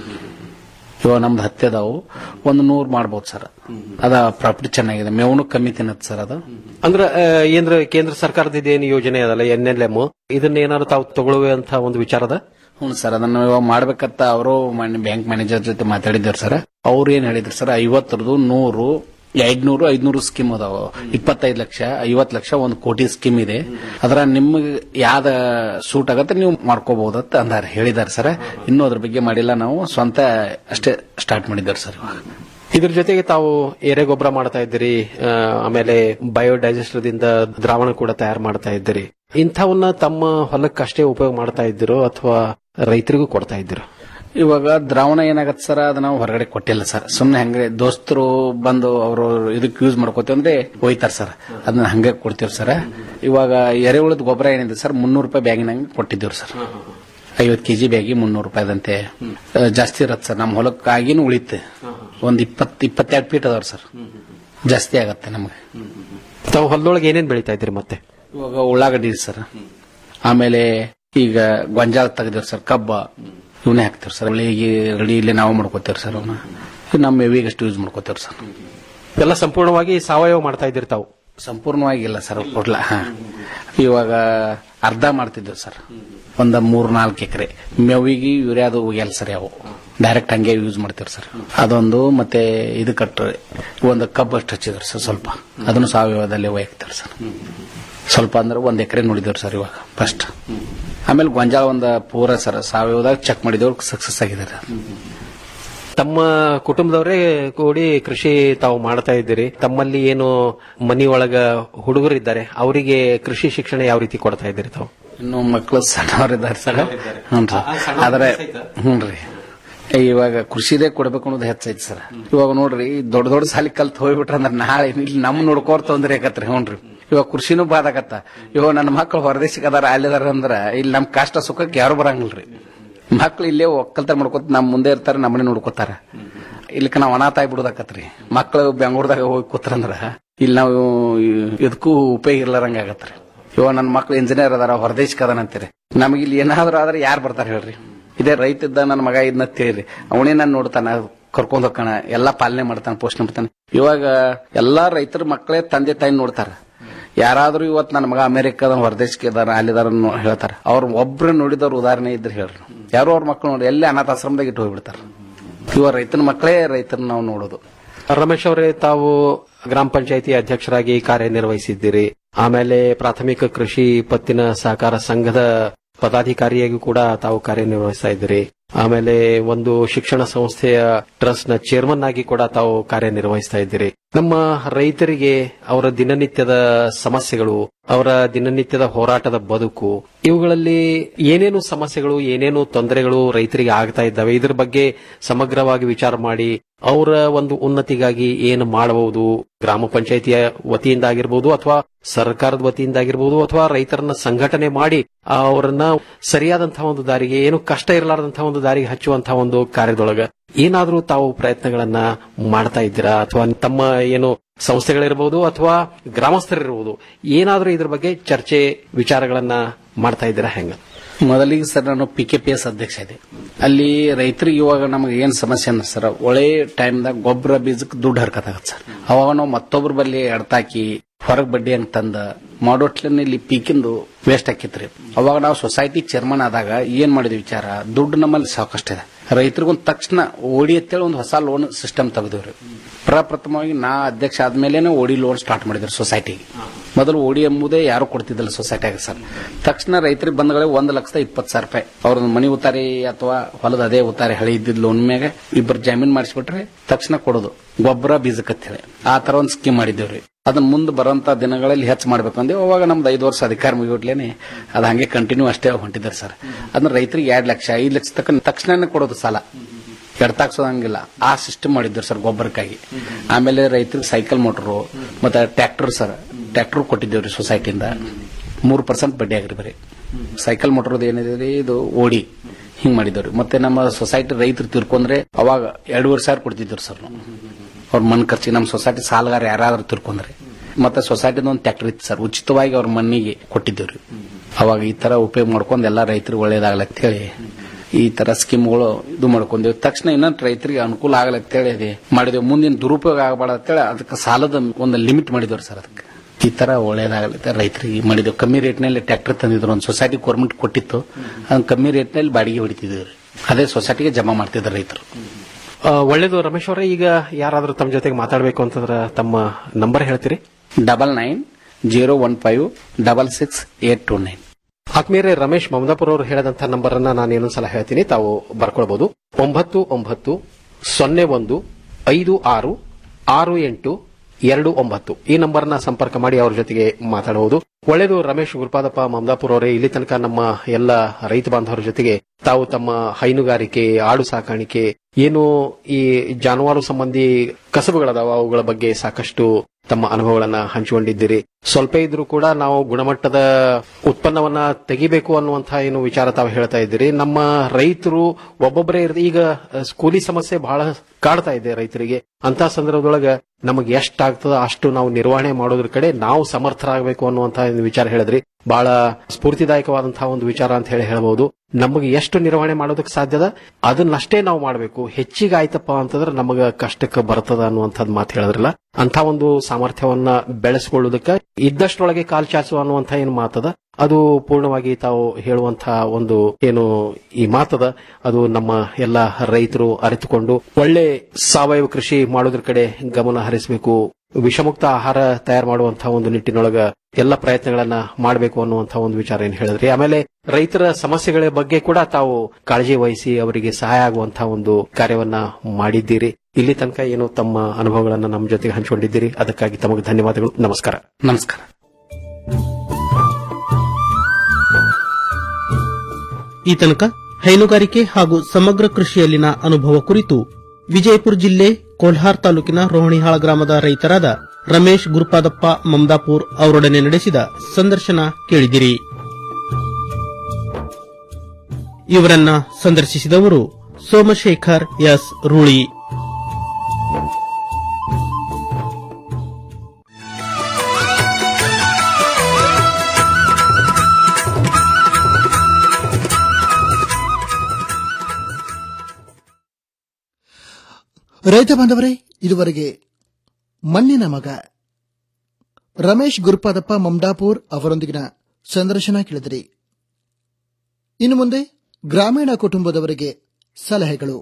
T: ಇವಾಗ ನಮ್ದು ಹತ್ತಿ ಅದಾವು ಒಂದು ನೂರು ಮಾಡ್ಬೋದು ಸರ್ ಅದ ಪ್ರಾಫಿಟ್ ಚೆನ್ನಾಗಿದೆ ಮೇವನು ಕಮ್ಮಿ ತಿನ್ನತ್ ಸರ್ ಅದು
P: ಅಂದ್ರೆ ಆ, ಏನ್ರ ಕೇಂದ್ರ ಸರ್ಕಾರದ ಇದೇನು ಯೋಜನೆ ಅದಲ್ಲ ಎನ್ ಎಲ್ ಎಂ ಇದನ್ನ ಏನಾದ್ರು ತಾವು ತಗೊಳ್ಳುವಂತ ಒಂದು ವಿಚಾರದ
T: ಹ್ಞೂ ಸರ್ ಅದನ್ನ ಇವಾಗ ಮಾಡ್ಬೇಕಂತ ಅವರು ಬ್ಯಾಂಕ್ ಮ್ಯಾನೇಜರ್ ಜೊತೆ ಮಾತಾಡಿದ್ರು ಸರ್ ಅವ್ರು ಏನ್ ಹೇಳಿದ್ರು ಸರ್ ಐವತ್ತರದು ನೂರು ಐದ್ನೂರು ಐದ್ನೂರು ಸ್ಕೀಮ್ ಅದಾವ ಇಪ್ಪತ್ತೈದು ಲಕ್ಷ ಐವತ್ತು ಲಕ್ಷ ಒಂದು ಕೋಟಿ ಸ್ಕೀಮ್ ಇದೆ ಅದರ ನಿಮ್ಗೆ ಯಾವ್ದ ಸೂಟ್ ಆಗತ್ತೆ ನೀವು ಮಾಡ್ಕೋಬಹುದತ್ತ ಅಂದಾರ ಹೇಳಿದಾರೆ ಸರ್ ಇನ್ನೂ ಅದ್ರ ಬಗ್ಗೆ ಮಾಡಿಲ್ಲ ನಾವು ಸ್ವಂತ ಅಷ್ಟೇ ಸ್ಟಾರ್ಟ್ ಮಾಡಿದ್ದಾರೆ ಸರ್ ಇವಾಗ
P: ಇದ್ರ ಜೊತೆಗೆ ತಾವು ಎರೆಗೊಬ್ಬರ ಮಾಡ್ತಾ ಇದ್ದೀರಿ ಆ, ಆಮೇಲೆ ಬಯೋಡೈಜೆಸ್ಟರ್ ದಿಂದ ದ್ರಾವಣ ಕೂಡ ತಯಾರು ಮಾಡ್ತಾ ಇದ್ದೀರಿ ಇಂಥವನ್ನ ತಮ್ಮ ಹೊಲಕ್ಕಷ್ಟೇ ಉಪಯೋಗ ಮಾಡ್ತಾ ಇದ್ದೀರೋ ಅಥವಾ ರೈತರಿಗೂ ಕೊಡ್ತಾ ಇದ್ದೀರೋ
T: ಇವಾಗ ದ್ರಾವಣ ಏನಾಗತ್ತೆ ಸರ್ ಅದನ್ನ ನಾವು ಹೊರಗಡೆ ಕೊಟ್ಟಿಲ್ಲ ಸರ್ ಸುಮ್ನೆ ಹಂಗೆ ದೋಸ್ತರು ಬಂದು ಅವರು ಇದಕ್ಕೆ ಯೂಸ್ ಮಾಡ್ಕೋತೀವಿ ಅಂದ್ರೆ ಒಯ್ತಾರ ಸರ್ ಅದನ್ನ ಹಂಗೆ ಕೊಡ್ತೀವಿ ಸರ್ ಇವಾಗ ಎರೆಹುಳದ ಗೊಬ್ಬರ ಏನಿದೆ ಸರ್ ಮುನ್ನೂರು ರೂಪಾಯಿ ಬ್ಯಾಗಿನಂಗೆ ಕೊಟ್ಟಿದ್ದೀವಿ ಸರ್ ಐವತ್ತು ಕೆಜಿ ಬ್ಯಾಗಿ ಮುನ್ನೂರು ರೂಪಾಯಿದಂತೆ ಆ, ಜಾಸ್ತಿ ಇರತ್ತೆ ಸರ್ ನಮ್ಮ ಹೊಲಕ್ಕಾಗಿನೂ ಉಳಿತೆ ಒಂದ್ ಇಪ್ಪತ್ ಇಪ್ಪತ್ತೆರಡು ಫೀಟ್ ಅದಾವ್ರಿ ಸರ್ ಜಾಸ್ತಿ ಆಗತ್ತೆ ನಮಗೆ
P: ತಾವು ಹೊಲದೊಳಗೆ ಏನೇನ್ ಬೆಳೀತಾ ಇದ್ದೀರಿ ಮತ್ತೆ
T: ಇವಾಗ ಉಳ್ಳಾಗಡ್ಡಿ ಇದೆ ಸರ್ ಆಮೇಲೆ ಈಗ ಗೊಂಜಾಳ ತೆಗ್ದಿವ್ರಿ ಸರ್ ಕಬ್ಬ ಇವನ್ನೇ ಹಾಕ್ತಿವ್ರಿ ಸರ್ ಈಗ ರೆಡಿ ಇಲ್ಲೇ ನಾವು ಮಾಡ್ಕೋತೀವ್ರಿ ಸರ್ ಅವನ್ನ ನಮ್ಮ ಮೇವಿಗೆ ಅಷ್ಟು ಯೂಸ್ ಮಾಡ್ಕೋತೀವ್ರಿ ಸರ್
P: ಎಲ್ಲ ಸಂಪೂರ್ಣವಾಗಿ ಸಾವಯವ ಮಾಡ್ತಾ ಇದ್ದೀರಿ ತಾವು
T: ಸಂಪೂರ್ಣವಾಗಿ ಇಲ್ಲ ಸರ್ ಕೊಡ್ಲ ಹಾ ಇವಾಗ ಅರ್ಧ ಮಾಡ್ತಿದ್ವಿ ಸರ್ ಒಂದ ಮೂರ್ ನಾಲ್ಕು ಎಕರೆ ಮೇವಿಗೆ ಯೂರಿಯಾದು ಹೋಗ್ಯಲ್ಲ ಸರ್ ಯಾವ ಡೈರೆಕ್ಟ್ ಹಂಗೆ ಯೂಸ್ ಮಾಡ್ತೀವಿ ಸರ್ ಅದೊಂದು ಮತ್ತೆ ಇದು ಕಟ್ಟು ಒಂದು ಕಬ್ಬು ಅಷ್ಟು ಹಚ್ಚಿದ್ರು ಸರ್ ಸ್ವಲ್ಪ ಅದನ್ನು ಸಾವಯವದಲ್ಲಿ ಒಯ್ಯಕ್ತಾರೆ ಸರ್ ಸ್ವಲ್ಪ ಅಂದ್ರೆ ಒಂದ್ ಎಕರೆ ನೋಡಿದೇವ್ರಿ ಸರ್ ಇವಾಗ ಫಸ್ಟ್ ಆಮೇಲೆ ಗೊಂಜಾಳ ಒಂದ ಪೂರ ಸರ್ ಸಾವಯವದಾಗ ಚೆಕ್ ಮಾಡಿದವ್ರು ಸಕ್ಸಸ್ ಆಗಿದ್ದಾರೆ
P: ತಮ್ಮ ಕುಟುಂಬದವರೇ ಕೂಡಿ ಕೃಷಿ ತಾವು ಮಾಡ್ತಾ ಇದ್ದೀರಿ ತಮ್ಮಲ್ಲಿ ಏನು ಮನಿ ಒಳಗ ಹುಡುಗರಿದ್ದಾರೆ ಅವರಿಗೆ ಕೃಷಿ ಶಿಕ್ಷಣ ಯಾವ ರೀತಿ ಕೊಡ್ತಾ ಇದ್ದೀರಿ ತಾವು
T: ಇನ್ನು ಮಕ್ಕಳು ಸಣ್ಣವರಿದ್ದಾರೆ ಸರ್ ಹ್ಞೂನ್ರಿ ಆದ್ರೆ ಹ್ಞೂನ್ರಿ ಇವಾಗ ಕೃಷಿದೇ ಕೊಡ್ಬೇಕು ಅನ್ನೋದು ಹೆಚ್ಚೈತಿ ಸರ್ ಇವಾಗ ನೋಡ್ರಿ ದೊಡ್ಡ ದೊಡ್ಡ ಸಾಲಿ ಕಲ್ತ್ ಹೋಗ್ಬಿಟ್ರ ಅಂದ್ರೆ ನಾಳೆ ಇಲ್ಲಿ ನಮ್ ನೋಡ್ಕೋರ್ ತೊಂದ್ರೆ ಆಕತ್ರಿ ಹ್ಞೂನ್ರಿ ಇವಾಗ ಕೃಷಿನೂ ಬಾದಾಕತ್ತ ಇವಾಗ ನನ್ನ ಮಕ್ಕಳು ಹೊರದೇಶಕ್ಕೆ ಅದಾರ ಅಲ್ಲಿದಾರ ಅಂದ್ರ ಇಲ್ಲಿ ನಮ್ ಕಷ್ಟ ಸುಖಕ್ಕೆ ಯಾರು ಬರಂಗಿಲ್ರಿ ಮಕ್ಳು ಇಲ್ಲೇ ಒಕ್ಕಲ್ತಾರ ಮಾಡ್ಕೊತ ನಮ್ ಮುಂದೆ ಇರ್ತಾರ ನಮ್ಮನೆ ನೋಡ್ಕೋತಾರ ಇಲ್ಲಿಕ ನಾವ್ ಅನಾಥ ಆಗ್ಬಿಡೋದಾಕತ್ರಿ ಮಕ್ಳು ಬೆಂಗಳೂರದಾಗ ಹೋಗಿ ಕೂತ್ರಂದ್ರ ಇಲ್ಲಿ ನಾವು ಇದಕ್ಕೂ ಉಪಯೋಗ ಇರ್ಲಾರಂಗ ಆಗತ್ರಿ ಇವಾಗ ನನ್ನ ಮಕ್ಳು ಇಂಜಿನಿಯರ್ ಅದಾರ ಹೊರದೇಶಕ್ಕೆ ಅದಾನಂತೀರಿ ನಮಗೆ ಇಲ್ಲಿ ಏನಾದ್ರೂ ಆದ್ರೆ ಯಾರು ಬರ್ತಾರ ಹೇಳ್ರಿ ಇದೇ ರೈತ ಇದ್ದ ನನ್ನ ಮಗ ಇದನ್ನ ತಿಳಿರಿ ಅವನೇ ನಾನು ನೋಡ್ತಾನ ಕರ್ಕೊಂಡ್ ಹೋಗ್ತಾನ ಎಲ್ಲಾ ಪಾಲನೆ ಮಾಡ್ತಾನ ಪೋಷಣೆ ಮಾಡ್ತಾನೆ ಇವಾಗ ಎಲ್ಲಾ ರೈತರ ಮಕ್ಕಳೇ ತಂದೆ ತಾಯಿ ನೋಡ್ತಾರ ಯಾರಾದ್ರೂ ಇವತ್ತು ನನ್ನ ಮಗ ಅಮೆರಿಕದ ಹೊರದೇಶಕ್ಕೆ ಇದಾರ ಅಲ್ಲಿದಾರ ಅನ್ನೋ ಹೇಳ್ತಾರ ಅವ್ರ ಒಬ್ರು ನೋಡಿದವ್ರ ಉದಾಹರಣೆ ಇದ್ರೆ ಹೇಳ್ರಿ ಯಾರೋ ಅವ್ರ ಮಕ್ಕಳು ನೋಡಿ ಎಲ್ಲಿ ಅನಾಥಾಶ್ರಮದಾಗ ಇಟ್ಟು ಹೋಗ್ಬಿಡ್ತಾರ ಇವಾಗ ರೈತನ ಮಕ್ಕಳೇ ರೈತನ ನಾವು ನೋಡೋದು
P: ರಮೇಶ್ ಅವರೇ ತಾವು ಗ್ರಾಮ ಪಂಚಾಯತಿ ಅಧ್ಯಕ್ಷರಾಗಿ ಕಾರ್ಯನಿರ್ವಹಿಸಿದ್ದೀರಿ ಆಮೇಲೆ ಪ್ರಾಥಮಿಕ ಕೃಷಿ ಪತ್ತಿನ ಸಹಕಾರ ಸಂಘದ ಪದಾಧಿಕಾರಿಯಾಗಿ ಕೂಡ ತಾವು ಕಾರ್ಯನಿರ್ವಹಿಸ್ತಾ ಇದ್ದೀರಿ ಆಮೇಲೆ ಒಂದು ಶಿಕ್ಷಣ ಸಂಸ್ಥೆಯ ಟ್ರಸ್ಟ್ ನ ಚೇರ್ಮನ್ ಆಗಿ ಕೂಡ ತಾವು ಕಾರ್ಯನಿರ್ವಹಿಸ್ತಾ ಇದ್ದೀರಿ ನಮ್ಮ ರೈತರಿಗೆ ಅವರ ದಿನನಿತ್ಯದ ಸಮಸ್ಯೆಗಳು ಅವರ ದಿನನಿತ್ಯದ ಹೋರಾಟದ ಬದುಕು ಇವುಗಳಲ್ಲಿ ಏನೇನು ಸಮಸ್ಯೆಗಳು ಏನೇನು ತೊಂದರೆಗಳು ರೈತರಿಗೆ ಆಗ್ತಾ ಇದ್ದಾವೆ ಇದ್ರ ಬಗ್ಗೆ ಸಮಗ್ರವಾಗಿ ವಿಚಾರ ಮಾಡಿ ಅವರ ಒಂದು ಉನ್ನತಿಗಾಗಿ ಏನು ಮಾಡಬಹುದು ಗ್ರಾಮ ಪಂಚಾಯಿತಿಯ ವತಿಯಿಂದ ಆಗಿರ್ಬೋದು ಅಥವಾ ಸರ್ಕಾರದ ವತಿಯಿಂದ ಆಗಿರ್ಬೋದು ಅಥವಾ ರೈತರನ್ನ ಸಂಘಟನೆ ಮಾಡಿ ಅವರನ್ನ ಸರಿಯಾದಂತಹ ಒಂದು ದಾರಿಗೆ ಏನು ಕಷ್ಟ ಇರಲಾರದಂತಹ ಒಂದು ದಾರಿಗೆ ಹಚ್ಚುವಂತಹ ಒಂದು ಕಾರ್ಯದೊಳಗ ಏನಾದ್ರೂ ತಾವು ಪ್ರಯತ್ನಗಳನ್ನ ಮಾಡ್ತಾ ಇದ್ದೀರಾ ಅಥವಾ ತಮ್ಮ ಏನು ಸಂಸ್ಥೆಗಳಿರ್ಬೋದು ಅಥವಾ ಗ್ರಾಮಸ್ಥರಿರ್ಬೋದು ಏನಾದ್ರೂ ಇದ್ರ ಬಗ್ಗೆ ಚರ್ಚೆ ವಿಚಾರಗಳನ್ನ ಮಾಡ್ತಾ ಇದ್ದೀರಾ ಹೆಂಗ
T: ಮೊದಲಿಗೆ ಸರ್ ನಾನು ಪಿ ಕೆ ಪಿ ಎಸ್ ಅಧ್ಯಕ್ಷ ಇದೆ ಅಲ್ಲಿ ರೈತರಿಗೆ ಇವಾಗ ನಮಗೆ ಏನ್ ಸಮಸ್ಯೆ ಅಂದ್ರೆ ಸರ್ ಒಳ್ಳೆ ಟೈಮ್ದಾಗ ಗೊಬ್ಬರ ಬೀಜಕ್ಕೆ ದುಡ್ಡು ಹರ್ಕತ್ತಾಗತ್ತೆ ಸರ್ ಅವಾಗ ನಾವು ಮತ್ತೊಬ್ಬರ ಬಲ್ಲಿ ಎಡ್ತಾಕಿ ಹೊರಗ್ ಬಡ್ಡಿ ಅಂತ ತಂದ ಮಾಡೋಟ್ಲನ್ನ ಇಲ್ಲಿ ಪೀಕಿಂದು ವೇಸ್ಟ್ ಆಕಿತ್ರಿ ಅವಾಗ ನಾವು ಸೊಸೈಟಿ ಚೇರ್ಮನ್ ಆದಾಗ ಏನ್ ಮಾಡಿದ್ವಿ ವಿಚಾರ ದುಡ್ಡು ನಮ್ಮಲ್ಲಿ ಸಾಕಷ್ಟಿದೆ ರೈತರಿಗೊಂದು ತಕ್ಷಣ ಓಡಿ ಅಂತೇಳಿ ಒಂದು ಹೊಸ ಲೋನ್ ಸಿಸ್ಟಮ್ ತೆಗೆದಿವ್ರಿ ಪ್ರಪ್ರಥಮವಾಗಿ ನಾ ಅಧ್ಯಕ್ಷ ಆದ್ಮೇಲೆ ಓಡಿ ಲೋನ್ ಸ್ಟಾರ್ಟ್ ಮಾಡಿದ್ರು ಸೊಸೈಟಿಗೆ ಮೊದಲು ಓಡಿ ಎಂಬುದೇ ಯಾರು ಕೊಡ್ತಿದ್ದಿಲ್ಲ ಸೊಸೈಟಿಯಾಗ ಸರ್ ತಕ್ಷಣ ರೈತರಿಗೆ ಬಂದಗಳೇ ಒಂದು ಲಕ್ಷದ ಇಪ್ಪತ್ತು ಸಾವಿರ ರೂಪಾಯಿ ಅವ್ರ ಮನಿ ಉತ್ತಾರಿ ಅಥವಾ ಹೊಲದ ಅದೇ ಉತ್ತಾರಿ ಹಳಿ ಇದ್ದಿದ್ ಲೋನ್ ಮ್ಯಾಗ ಇಬ್ಬರು ಜಾಮೀನ್ ಮಾಡಿಸ್ಬಿಟ್ರೆ ತಕ್ಷಣ ಕೊಡೋದು ಗೊಬ್ಬರ ಬೀಜಕ್ಕೆ ಹೇಳಿ ಆ ತರ ಒಂದು ಸ್ಕೀಮ್ ಮಾಡಿದ್ದೇವ್ರಿ ಅದನ್ನ ಮುಂದೆ ಬರೋಂತ ದಿನಗಳಲ್ಲಿ ಹೆಚ್ಚು ಮಾಡ್ಬೇಕಂದ್ರೆ ಅವಾಗ ನಮ್ದು ಐದು ವರ್ಷ ಅಧಿಕಾರ ಮುಗಿಬಿಟ್ಲೇನೆ ಅದು ಹಂಗೆ ಕಂಟಿನ್ಯೂ ಅಷ್ಟೇ ಹೊಂಟಿದ್ದಾರೆ ಸರ್ ಅದನ್ನ ರೈತರಿಗೆ ಎರಡ್ ಲಕ್ಷ ಐದು ಲಕ್ಷ ತಕ್ಕ ತಕ್ಷಣ ಕೊಡೋದು ಸಾಲ ಎಡ್ತಾಕ್ಸೋದಂಗಿಲ್ಲ ಆ ಸಿಸ್ಟಮ್ ಮಾಡಿದ್ರು ಸರ್ ಗೊಬ್ಬರಕ್ಕಾಗಿ ಆಮೇಲೆ ರೈತರಿಗೆ ಸೈಕಲ್ ಮೋಟರು ಮತ್ತೆ ಟ್ರ್ಯಾಕ್ಟರ್ ಸರ್ ಟ್ರ್ಯಾಕ್ಟರ್ ಕೊಟ್ಟಿದ್ದೇವ್ರಿ ಸೊಸೈಟಿಯಿಂದ ಮೂರು ಪರ್ಸೆಂಟ್ ಬಡ್ಡಿ ಆಗ್ರಿ ಬರೀ ಸೈಕಲ್ ಮೋಟರ್ದು ಏನಿದೆ ರೀ ಇದು ಓಡಿ ಹಿಂಗ್ ಮಾಡಿದವ್ರಿ ಮತ್ತೆ ನಮ್ಮ ಸೊಸೈಟಿ ರೈತರು ತಿರ್ಕೊಂಡ್ರೆ ಅವಾಗ ಎರಡೂವರೆ ಸಾವಿರ ಕೊಡ್ತಿದ್ರು ಸರ್ ನಾವು ಅವ್ರ ಮನ್ ಖರ್ಚಿಗೆ ನಮ್ಮ ಸೊಸೈಟಿ ಸಾಲಗಾರ ಯಾರಾದ್ರೂ ತಿರ್ಕೊಂಡ್ರೆ ಮತ್ತೆ ಸೊಸೈಟಿದ ಒಂದು ಟ್ರ್ಯಾಕ್ಟರ್ ಇತ್ತು ಸರ್ ಉಚಿತವಾಗಿ ಅವ್ರ ಮಣ್ಣಿಗೆ ಕೊಟ್ಟಿದ್ದೇವ್ರಿ ಅವಾಗ ಈ ತರ ಉಪಯೋಗ ಮಾಡ್ಕೊಂಡು ಎಲ್ಲಾ ರೈತರಿಗೆ ಒಳ್ಳೇದಾಗಲ್ಲ ಅಂತ ಹೇಳಿ ಈ ತರ ಸ್ಕೀಮ್ಗಳು ಇದು ಮಾಡ್ಕೊಂಡೇವು ತಕ್ಷಣ ಇನ್ನೊಂದು ರೈತರಿಗೆ ಅನುಕೂಲ ಆಗಲ್ಲ ಅಂತ ಹೇಳಿ ಮಾಡಿದೆವು ಮುಂದಿನ ದುರುಪಯೋಗ ಆಗಬಾರ್ದು ಅಂತೇಳಿ ಅದಕ್ಕೆ ಸಾಲದ ಒಂದು ಲಿಮಿಟ್ ಮಾಡಿದವ್ರು ಸರ್ ಅದಕ್ಕೆ ಈ ತರ ಒಳ್ಳೇದಾಗಲಿಕ್ಕೆ ರೈತರಿಗೆ ಮಾಡಿದೆವು ಕಮ್ಮಿ ರೇಟ್ನಲ್ಲಿ ಟ್ರ್ಯಾಕ್ಟರ್ ತಂದಿದ್ರು ಒಂದು ಸೊಸೈಟಿ ಗೌರ್ಮೆಂಟ್ ಕೊಟ್ಟಿತ್ತು ಅದನ್ನ ಕಮ್ಮಿ ರೇಟ್ನಲ್ಲಿ ಬಾಡಿಗೆ ಹೊಡಿತಿದ್ರು ಅದೇ ಸೊಸೈಟಿಗೆ ಜಮಾ ಮಾಡ್ತಿದ್ರು ರೈತರು
P: ಆ, ಒಳ್ಳೇದು ರಮೇಶ್ ಅವರೇ ಈಗ ಯಾರಾದ್ರೂ ತಮ್ಮ ಜೊತೆಗೆ ಮಾತಾಡಬೇಕು ಅಂತಂದ್ರೆ ತಮ್ಮ ನಂಬರ್ ಹೇಳ್ತೀರಿ
T: double nine zero one five double six eight two nine
P: ಆತ್ಮೀಯರೇ ರಮೇಶ್ ಮಮದಾಪುರ ಅವರು ಹೇಳಿದಂತಹ ನಂಬರ್ ಅನ್ನ ನಾನು ಇನ್ನೊಂದ್ಸಲ ಹೇಳ್ತೀನಿ ತಾವು ಬರ್ಕೊಳ್ಬಹುದು ಒಂಬತ್ತು ಒಂಬತ್ತು ಸೊನ್ನೆ ಒಂದು ಐದು ಆರು ಆರು ಎಂಟು ಎರಡು ಒಂಬತ್ತು ಈ ನಂಬರ್ನ ಸಂಪರ್ಕ ಮಾಡಿ ಅವ್ರ ಜೊತೆಗೆ ಮಾತಾಡಬಹುದು ಒಳ್ಳೆಯದು ರಮೇಶ್ ಗುರುಪಾದಪ್ಪ ಮಮದಾಪುರ ಅವರೇ ಇಲ್ಲಿ ತನಕ ನಮ್ಮ ಎಲ್ಲ ರೈತ ಬಾಂಧವರ ಜೊತೆಗೆ ತಾವು ತಮ್ಮ ಹೈನುಗಾರಿಕೆ ಆಡು ಸಾಕಾಣಿಕೆ ಏನು ಈ ಜಾನುವಾರು ಸಂಬಂಧಿ ಕಸಬುಗಳದಾವ ಅವುಗಳ ಬಗ್ಗೆ ಸಾಕಷ್ಟು ತಮ್ಮ ಅನುಭವಗಳನ್ನ ಹಂಚಿಕೊಂಡಿದ್ದೀರಿ ಸ್ವಲ್ಪ ಇದ್ರೂ ಕೂಡ ನಾವು ಗುಣಮಟ್ಟದ ಉತ್ಪನ್ನವನ್ನ ತೆಗಿಬೇಕು ಅನ್ನುವಂತಹ ಏನು ವಿಚಾರ ತಾವು ಹೇಳ್ತಾ ಇದ್ದೀರಿ ನಮ್ಮ ರೈತರು ಒಬ್ಬೊಬ್ಬರೇ ಇರ್ತ- ಈಗ ಅಹ್, ಕೂಲಿ ಸಮಸ್ಯೆ ಬಹಳ ಕಾಡ್ತಾ ಇದೆ ರೈತರಿಗೆ ಅಂತ ಸಂದರ್ಭದೊಳಗ ನಮಗೆ ಎಷ್ಟಾಗ್ತದ ಅಷ್ಟು ನಾವು ನಿರ್ವಹಣೆ ಮಾಡೋದ್ರ ಕಡೆ ನಾವು ಸಮರ್ಥರಾಗಬೇಕು ಅನ್ನುವಂತಹ ಒಂದು ವಿಚಾರ ಹೇಳಿದ್ರಿ ಬಹಳ ಸ್ಫೂರ್ತಿದಾಯಕವಾದಂತಹ ಒಂದು ವಿಚಾರ ಅಂತ ಹೇಳಿ ಹೇಳಬಹುದು ನಮಗೆ ಎಷ್ಟು ನಿರ್ವಹಣೆ ಮಾಡೋದಕ್ಕೆ ಸಾಧ್ಯದ ಅದನ್ನಷ್ಟೇ ನಾವು ಮಾಡಬೇಕು ಹೆಚ್ಚಿಗೆ ಆಯ್ತಪ್ಪ ಅಂತಂದ್ರೆ ನಮಗ ಕಷ್ಟಕ್ಕೆ ಬರ್ತದ ಅನ್ನುವಂಥದ್ದು ಮಾತು ಹೇಳಿದ್ರಲ್ಲ ಅಂತ ಒಂದು ಸಾಮರ್ಥ್ಯವನ್ನ ಬೆಳೆಸಿಕೊಳ್ಳುವುದಕ್ಕೆ ಇದ್ದಷ್ಟರೊಳಗೆ ಕಾಲ್ ಚಾಚುವ ಅನ್ನುವಂಥ ಏನು ಮಾತದ ಅದು ಪೂರ್ಣವಾಗಿ ತಾವು ಹೇಳುವಂತಹ ಒಂದು ಏನು ಈ ಮಾತದ ಅದು ನಮ್ಮ ಎಲ್ಲ ರೈತರು ಅರಿತುಕೊಂಡು ಒಳ್ಳೆ ಸಾವಯವ ಕೃಷಿ ಮಾಡೋದ್ರ ಕಡೆ ಗಮನ ಹರಿಸಬೇಕು ವಿಷಮುಕ್ತ ಆಹಾರ ತಯಾರು ಮಾಡುವಂತಹ ಒಂದು ನಿಟ್ಟಿನೊಳಗ ಎಲ್ಲ ಪ್ರಯತ್ನಗಳನ್ನ ಮಾಡಬೇಕು ಅನ್ನುವಂತಹ ಒಂದು ವಿಚಾರ ಏನ್ ಹೇಳಿದ್ರಿ ಆಮೇಲೆ ರೈತರ ಸಮಸ್ಯೆಗಳ ಬಗ್ಗೆ ಕೂಡ ತಾವು ಕಾಳಜಿ ವಹಿಸಿ ಅವರಿಗೆ ಸಹಾಯ ಆಗುವಂತಹ ಒಂದು ಕಾರ್ಯವನ್ನ ಮಾಡಿದ್ದೀರಿ ಇಲ್ಲಿ ತನಕ ಏನು ತಮ್ಮ ಅನುಭವಗಳನ್ನ ನಮ್ಮ ಜೊತೆಗೆ ಹಂಚಿಕೊಂಡಿದ್ದೀರಿ ಅದಕ್ಕಾಗಿ ತಮಗೆ ಧನ್ಯವಾದಗಳು ನಮಸ್ಕಾರ
T: ನಮಸ್ಕಾರ
S: ಈ ತನಕ ಹೈನುಗಾರಿಕೆ ಹಾಗೂ ಸಮಗ್ರ ಕೃಷಿಯಲ್ಲಿನ ಅನುಭವ ಕುರಿತು ವಿಜಯಪುರ ಜಿಲ್ಲೆ ಕೋಲ್ಹಾರ್ ತಾಲೂಕಿನ ರೋಹಣಿಹಾಳ ಗ್ರಾಮದ ರೈತರಾದ ರಮೇಶ್ ಗುರುಪಾದಪ್ಪ ಮಮದಾಪುರ್ ಅವರೊಡನೆ ನಡೆಸಿದ ಸಂದರ್ಶನ ಕೇಳಿದಿರಿ ಇವರನ್ನ ಸಂದರ್ಶಿಸಿದವರು ಸೋಮಶೇಖರ್ ಎಸ್ ರೂಳಿ
B: ರೈತ ಬಾಂಧವರೇ ಇದುವರೆಗೆ ಮಣ್ಣಿನ ಮಗ ರಮೇಶ್ ಗುರುಪಾದಪ್ಪ ಮಮದಾಪುರ್ ಅವರೊಂದಿಗಿನ ಸಂದರ್ಶನ ಕೇಳಿದಿರಿ ಇನ್ನು ಮುಂದೆ ಗ್ರಾಮೀಣ ಕುಟುಂಬದವರಿಗೆ ಸಲಹೆಗಳು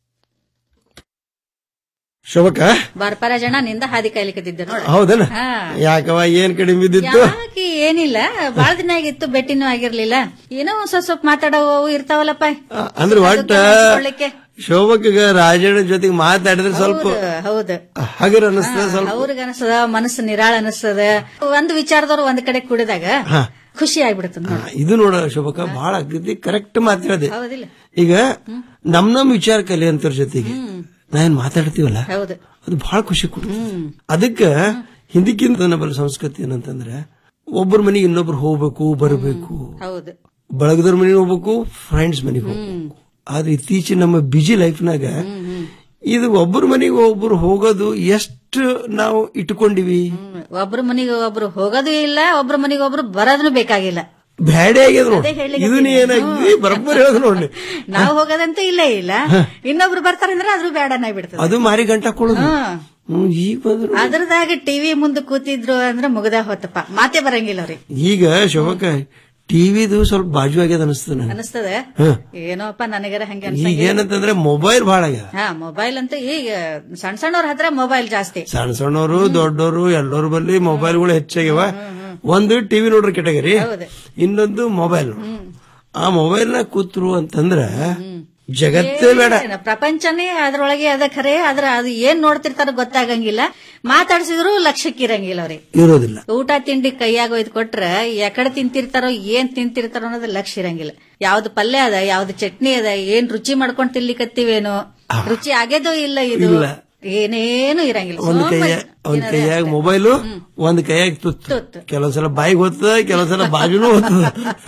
U: ಶೋಭಕ್ಕ
V: ಬರ್ಪರ ಜನ ನಿಂದ ಹಾದಿ ಕಾಯ್ಲಿಕತ್ತಿದ್ದೆ ನೋಡ
U: ಹೌದನ
V: ಹಾ.
U: ಯಾಕವ ಏನ್ ಕಡಿಮೆ ಬಿದ್ದಿತ್ತು
V: ಯಾಕೆ ಏನಿಲ್ಲ ಬಾಳ ದಿನ ಆಗಿತ್ತು ಭೇಟಿನೂ ಆಗಿರ್ಲಿಲ್ಲ ಏನೋ ಒಂದ್ ಸ್ವಲ್ಪ ಸ್ವಲ್ಪ ಮಾತಾಡೋವು ಅವು ಇರ್ತಾವಲ್ಲಪ್ಪ
U: ಅಂದ್ರೆ ಒಟ್ಟ
V: ಅದಕ್ಕೆ ಹಂಚ್ಕೊಳ್ಳಿಕ್ಕೆ.
U: ಶೋಭಕ್ಕ ರಾಜಣ್ಣ ಜೊತೆಗೆ ಮಾತಾಡಿದ್ರೆ ಸ್ವಲ್ಪ
V: ಹೌದು, ಹೌದು
U: ಹಗರ್ ಅನಿಸ್ತದ ಸ್ವಲ್ಪ
V: ಅವ್ರಿಗೆ ಅನಿಸ್ತದ ಮನಸ್ಸು ನಿರಾಳ ಅನಿಸ್ತದ ಒಂದ್ ವಿಚಾರದವ್ರು ಒಂದ್ ಕಡೆ ಕುಡಿದಾಗ
U: ಹಾ.
V: ಖುಷಿ ಆಗ್ಬಿಡುತ್ತ ನೋಡ
U: ಇದು ನೋಡ ಶೋಭಕ್ಕ ಬಹಳ ಅಗದಿ ಕರೆಕ್ಟ್ ಮಾತು ಹೇಳಿದೆ
V: ಹೌದಿಲ್ಲ
U: ಈಗ ನಮ್ ನಮ್ ವಿಚಾರ ಕಲಿಯಂತರ ಜೊತೆಗೆ ನಾ ಏನ್ ಮಾತಾಡ್ತೀವಲ್ಲ
V: ಹೌದು
U: ಅದು ಬಹಳ ಖುಷಿ ಕೊಡುತ್ತೆ ಅದಕ್ಕ ಹಿಂದಕ್ಕಿಂತ ನಮ್ಮಲ್ಲಿ ಸಂಸ್ಕೃತಿ ಏನಂತಂದ್ರೆ ಒಬ್ಬರ ಮನೆಗೆ ಇನ್ನೊಬ್ರು ಹೋಗ್ಬೇಕು ಬರಬೇಕು
V: ಹೌದು
U: ಬಳಗದವ್ರ ಮನೆಗೆ ಹೋಗ್ಬೇಕು ಫ್ರೆಂಡ್ಸ್ ಮನೆಗೆ ಹೋಗ್ಬೇಕು ಆದ್ರೆ ಇತ್ತೀಚಿನ ನಮ್ಮ ಬಿಜಿ ಲೈಫ್ನಾಗ ಇದು ಒಬ್ಬರ ಮನೆಗೆ ಒಬ್ಬರು ಹೋಗೋದು ಎಷ್ಟು ನಾವು ಇಟ್ಕೊಂಡಿವಿ
V: ಒಬ್ರ ಮನಿಗೆ ಒಬ್ರು ಹೋಗೋದು ಇಲ್ಲ ಒಬ್ರ ಮನಿಗೆ ಒಬ್ರು ಬರೋದನ್ನು ಬೇಕಾಗಿಲ್ಲ
U: ಬ್ಯಾಡೆ ಆಗ್ಯದ
V: ಅದೇ
U: ನೋಡಿ
V: ಹೇಳಿಕ್ಕೆ
U: ಇದನ್ನ ಏನಾಗ್ತದೆ ಬರೋಬ್ಬರಿ ಹೇಳೋದು ನೋಡಿ
V: ನಾವು ಹೋಗೋದಂತೂ ಇಲ್ಲೇ ಇಲ್ಲ ಇನ್ನೊಬ್ರು ಬರ್ತಾರಂದ್ರೆ ಅದ್ರ ಬೇಡನ ಬಿಡ್ತದೆ
U: ಅದು ಮಾರಿ ಗಂಟ ಕೊಡೋದು
V: ಹ್ಮ್.
U: ಹ್ಮ್, ಈಗ ಬಂದ್ರು
V: ಅದ್ರದಾಗ ಟಿವಿ ಮುಂದೆ ಕೂತಿದ್ರು ಅಂದ್ರೆ ಮುಗದ ಹೊತ್ತಪ್ಪ ಮಾತೇ ಬರಂಗಿಲ್ಲ ಅವ್ರಿಗೆ
U: ಈಗ ಶೋಭಕ್ಕ ಟಿವಿದು ಸ್ವಲ್ಪ ಬಾಜು ಆಗ್ಯದ ಅನಿಸ್ತದ ನನಗೆ
V: ಅನಿಸ್ತದ
U: ಹ್ಮ್.
V: ಏನೋಪ್ಪ ನನಗರ ಹಂಗ
U: ಈಗ ಏನಂತಂದ್ರೆ ಮೊಬೈಲ್ ಭಾಳ ಆಗ್ಯದ
V: ಹಾ ಮೊಬೈಲ್ ಅಂತೂ ಈಗ ಸಣ್ಣ ಸಣ್ಣವ್ರ ಹತ್ರ ಮೊಬೈಲ್ ಜಾಸ್ತಿ
U: ಸಣ್ಣ ಸಣ್ಣವರು ದೊಡ್ಡವರು ಎಲ್ಲರ ಬಲ್ಲಿ ಮೊಬೈಲ್ಗಳು ಹೆಚ್ಚಾಗ್ಯವ ಒಂದು ಟಿವಿ ನೋಡ್ರಿ ಕೆಟಗರಿ ಇನ್ನೊಂದು ಮೊಬೈಲ್ ಆ ಮೊಬೈಲ್ ನ ಕೂತ್ರು ಅಂತಂದ್ರ ಜಗತ್ತೇ ಬೇಡ
V: ಏನ್ ಪ್ರಪಂಚನೇ ಅದ್ರೊಳಗೆ ಅದ ಖರೆ ಆದ್ರ ಅದು ಏನ್ ನೋಡ್ತಿರ್ತಾರ ಗೊತ್ತಾಗಂಗಿಲ್ಲ ಮಾತಾಡ್ಸಿದ್ರು ಲಕ್ಷ್ಯಕ್ಕೆ ಇರಂಗಿಲ್ಲ ಅವ್ರಿಗೆ
U: ಇರೋದಿಲ್ಲ
V: ಊಟ ತಿಂಡಿ ಕೈಯಾಗ ಒಯ್ದು ಕೊಟ್ರ ಎಕಡೆ ತಿಂತಿರ್ತಾರೋ ಏನ್ ತಿಂತಿರ್ತಾರೋ ಅನ್ನೋದು ಲಕ್ಷ್ಯ ಇರಂಗಿಲ್ಲ ಯಾವ್ದು ಪಲ್ಯ ಅದ ಯಾವ್ದು ಚಟ್ನಿ ಅದ ಏನ್ ರುಚಿ ಮಾಡ್ಕೊಂಡ್ ತಿನ್ಲಿಕತ್ತೀವೇನೋ ರುಚಿ ಆಗ್ಯದೋ ಇಲ್ಲ ಇದು
U: ಇಲ್ಲ.
V: ಏನೇನು ಇರಂಗಿಲ್ಲ
U: ಒಂದ್ ಕೈಯ
V: ಸೋಂಬರಿ
U: ಒಂದ್
V: ಏನಾರ
U: ಕೈಯಾಗ
V: ಅಷ್ಟೇ.
U: ಮೊಬೈಲು ಒಂದ್ ಕೈಯಾಗ ತುತ್ತು ಕೆಲವೊಂದ್ಸಲ ಬಾಯಿಗೆ ಹೋಗ್ತದ ಕೆಲವೊಂದ್ಸಲ ಬಾಜುನು ಹೋಗ್ತದ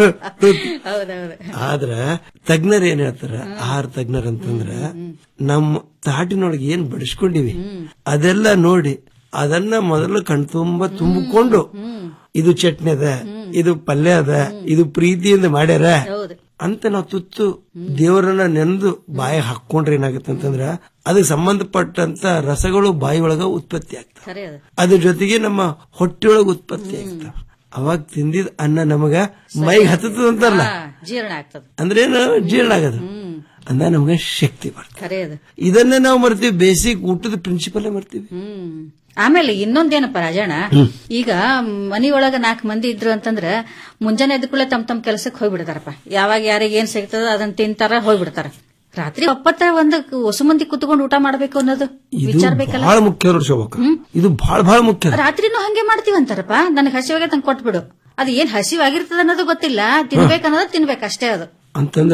V: ಹೌದೌದು
U: ಆದ್ರ ತಜ್ಞರ್ ಏನ್ ಹೇಳ್ತಾರ ಆಹಾರ ತಜ್ಞರ್ ಅಂತಂದ್ರ ನಮ್ಮ ತಾಟಿನೊಳಗೆ ಏನ್ ಬಡಿಸ್ಕೊಂಡಿವಿ ಅದೆಲ್ಲ ನೋಡಿ ಅದನ್ನ ಮೊದಲು ಕಣ್ತುಂಬ ತುಂಬಿಕೊಂಡು ಇದು ಚಟ್ನಿ ಅದ ಇದು ಪಲ್ಯ ಅದ ಇದು ಪ್ರೀತಿಯಿಂದ ಮಾಡ್ಯಾರ
V: ಹೌದು
U: ಅಂತ ನಾವು ತುತ್ತು ದೇವರನ್ನ ನೆನೆದು ಬಾಯಿ ಹಾಕೊಂಡ್ರೆ ಏನಾಗುತ್ತೆ ಅಂತಂದ್ರ ಅದಕ್ಕೆ ಸಂಬಂಧಪಟ್ಟಂತ ರಸಗಳು ಬಾಯಿ ಒಳಗ ಉತ್ಪತ್ತಿ ಆಗ್ತವೆ
V: ಖರೆ ಅದ
U: ಅದ್ರ ಜೊತೆಗೆ ನಮ್ಮ ಹೊಟ್ಟೆಯೊಳಗ ಉತ್ಪತ್ತಿ ಆಗ್ತಾವ ಅವಾಗ ತಿಂದಿದ್ ಅನ್ನ ನಮಗ ಮೈಗೆ ಹತ್ತದ ಅಂತಾರಲ್ಲ
V: ಹಾ, ಜೀರ್ಣ ಆಗ್ತದ
U: ಅಂದ್ರೇನು ಜೀರ್ಣ ಆಗದು ಅಂದ ನಮ್ಗೆ ಶಕ್ತಿ ಬರ್ತದೆ
V: ಖರೆ ಅದು
U: ಇದನ್ನೇ ನಾವು ಮರ್ತೀವಿ ಬೇಸಿಕ್ ಊಟದ ಪ್ರಿನ್ಸಿಪಲ್ ಮರ್ತೀವಿ
V: ಹ್ಮ್ ಆಮೇಲೆ ಇನ್ನೊಂದೇನಪ್ಪ ರಾಜಣ್ಣ ಈಗ ಮನಿಯೊಳಗ ನಾಲ್ಕು ಮಂದಿ ಇದ್ರು ಅಂತಂದ್ರ ಮುಂಜಾನೆ ಎದ್ದ ಕೂಡಲೇ ತಮ್ ತಮ್ ಕೆಲಸಕ್ಕೆ ಹೋಗ್ಬಿಡ್ತಾರಪ್ಪ ಯಾವಾಗ ಯಾರಿಗೆ ಏನ್ ಸಿಗ್ತದ ಅದನ್ನ ತಿಂತಾರ ಹೋಗ್ಬಿಡ್ತಾರ ರಾತ್ರಿ ಒಪ್ಪತ್ತ ಒಂದು ಹೊಸ ಮಂದಿ ಕುತ್ಕೊಂಡು ಊಟ ಮಾಡ್ಬೇಕು ಅನ್ನೋದು
U: ಇದು
V: ವಿಚಾರ ಬೇಕಲ್ಲ
U: ಬಹಳ ಮುಖ್ಯ ನೋಡಿ ಶೋಭಕ್ಕ ಇದು ಬಹಳ ಬಹಳ ಮುಖ್ಯ
V: ರಾತ್ರಿನೂ ಹಂಗೆ ಮಾಡ್ತೀವಂತಾರಪ್ಪ ನನಗೆ ಹಸಿವಾಗೆ ತಂಗ್ ಕೊಟ್ಬಿಡು ಅದು ಏನ್ ಹಸಿವಾಗಿರ್ತದ ಅನ್ನೋದು ಗೊತ್ತಿಲ್ಲ ತಿನ್ಬೇಕನ್ನೋದು ತಿನ್ಬೇಕು ಅಷ್ಟೇ ಅದು
U: ಅಂತಂದ್ರ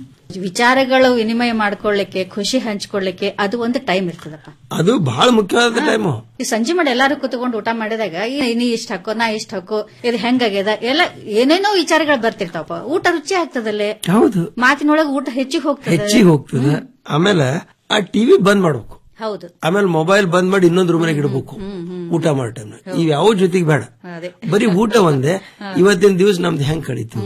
V: ವಿಚಾರಗಳು ವಿನಿಮಯ ಮಾಡ್ಕೊಳ್ಳಿಕ್ಕೆ ಖುಷಿ ಹಂಚ್ಕೊಳ್ಳಿಕ್ಕೆ ಅದು ಒಂದು ಟೈಮ್ ಇರ್ತದಪ್ಪ
U: ಅದು ಬಹಳ ಮುಖ್ಯವಾದ ಟೈಮು
V: ಈ ಸಂಜೆ ಮಾಡಿ ಎಲ್ಲಾರು ಕುತ್ಕೊಂಡು ಊಟ ಮಾಡಿದಾಗ ಈ ನೀ ಇಷ್ಟ ಹಾಕೋ ನಾ ಇಷ್ಟ ಹಾಕೋ ಇದು ಹೆಂಗಾಗ್ಯದ ಎಲ್ಲ ಏನೇನೋ ವಿಚಾರಗಳು ಬರ್ತಿರ್ತಾವಪ್ಪ ಊಟ ರುಚಿ ಆಗ್ತದಲ್ಲೇ
U: ಹೌದು
V: ಮಾತಿನೊಳಗೆ ಊಟ ಹೆಚ್ಚಿಗೆ ಹೋಗ್ತದೆ
U: ಹೆಚ್ಚಿಗೆ ಹೋಗ್ತದೆ ಆಮೇಲೆ ಆ ಟಿವಿ ಬಂದ್ ಮಾಡ್ಬೇಕು
V: ಹೌದು
U: ಆಮೇಲೆ ಮೊಬೈಲ್ ಬಂದ್ ಮಾಡಿ ಇನ್ನೊಂದು ರೂಮ್ನಾಗ ಇಡಬೇಕು ಊಟ ಮಾಡೋ ಟೈಮ್ ಇವ್ ಯಾವ ಜೊತೆಗೆ ಬೇಡ
V: ಅದೇ
U: ಬರೀ ಊಟ ಒಂದೇ ಇವತ್ತಿನ ದಿವಸ ನಮ್ದು ಹೆಂಗ್ ಕಳೀತು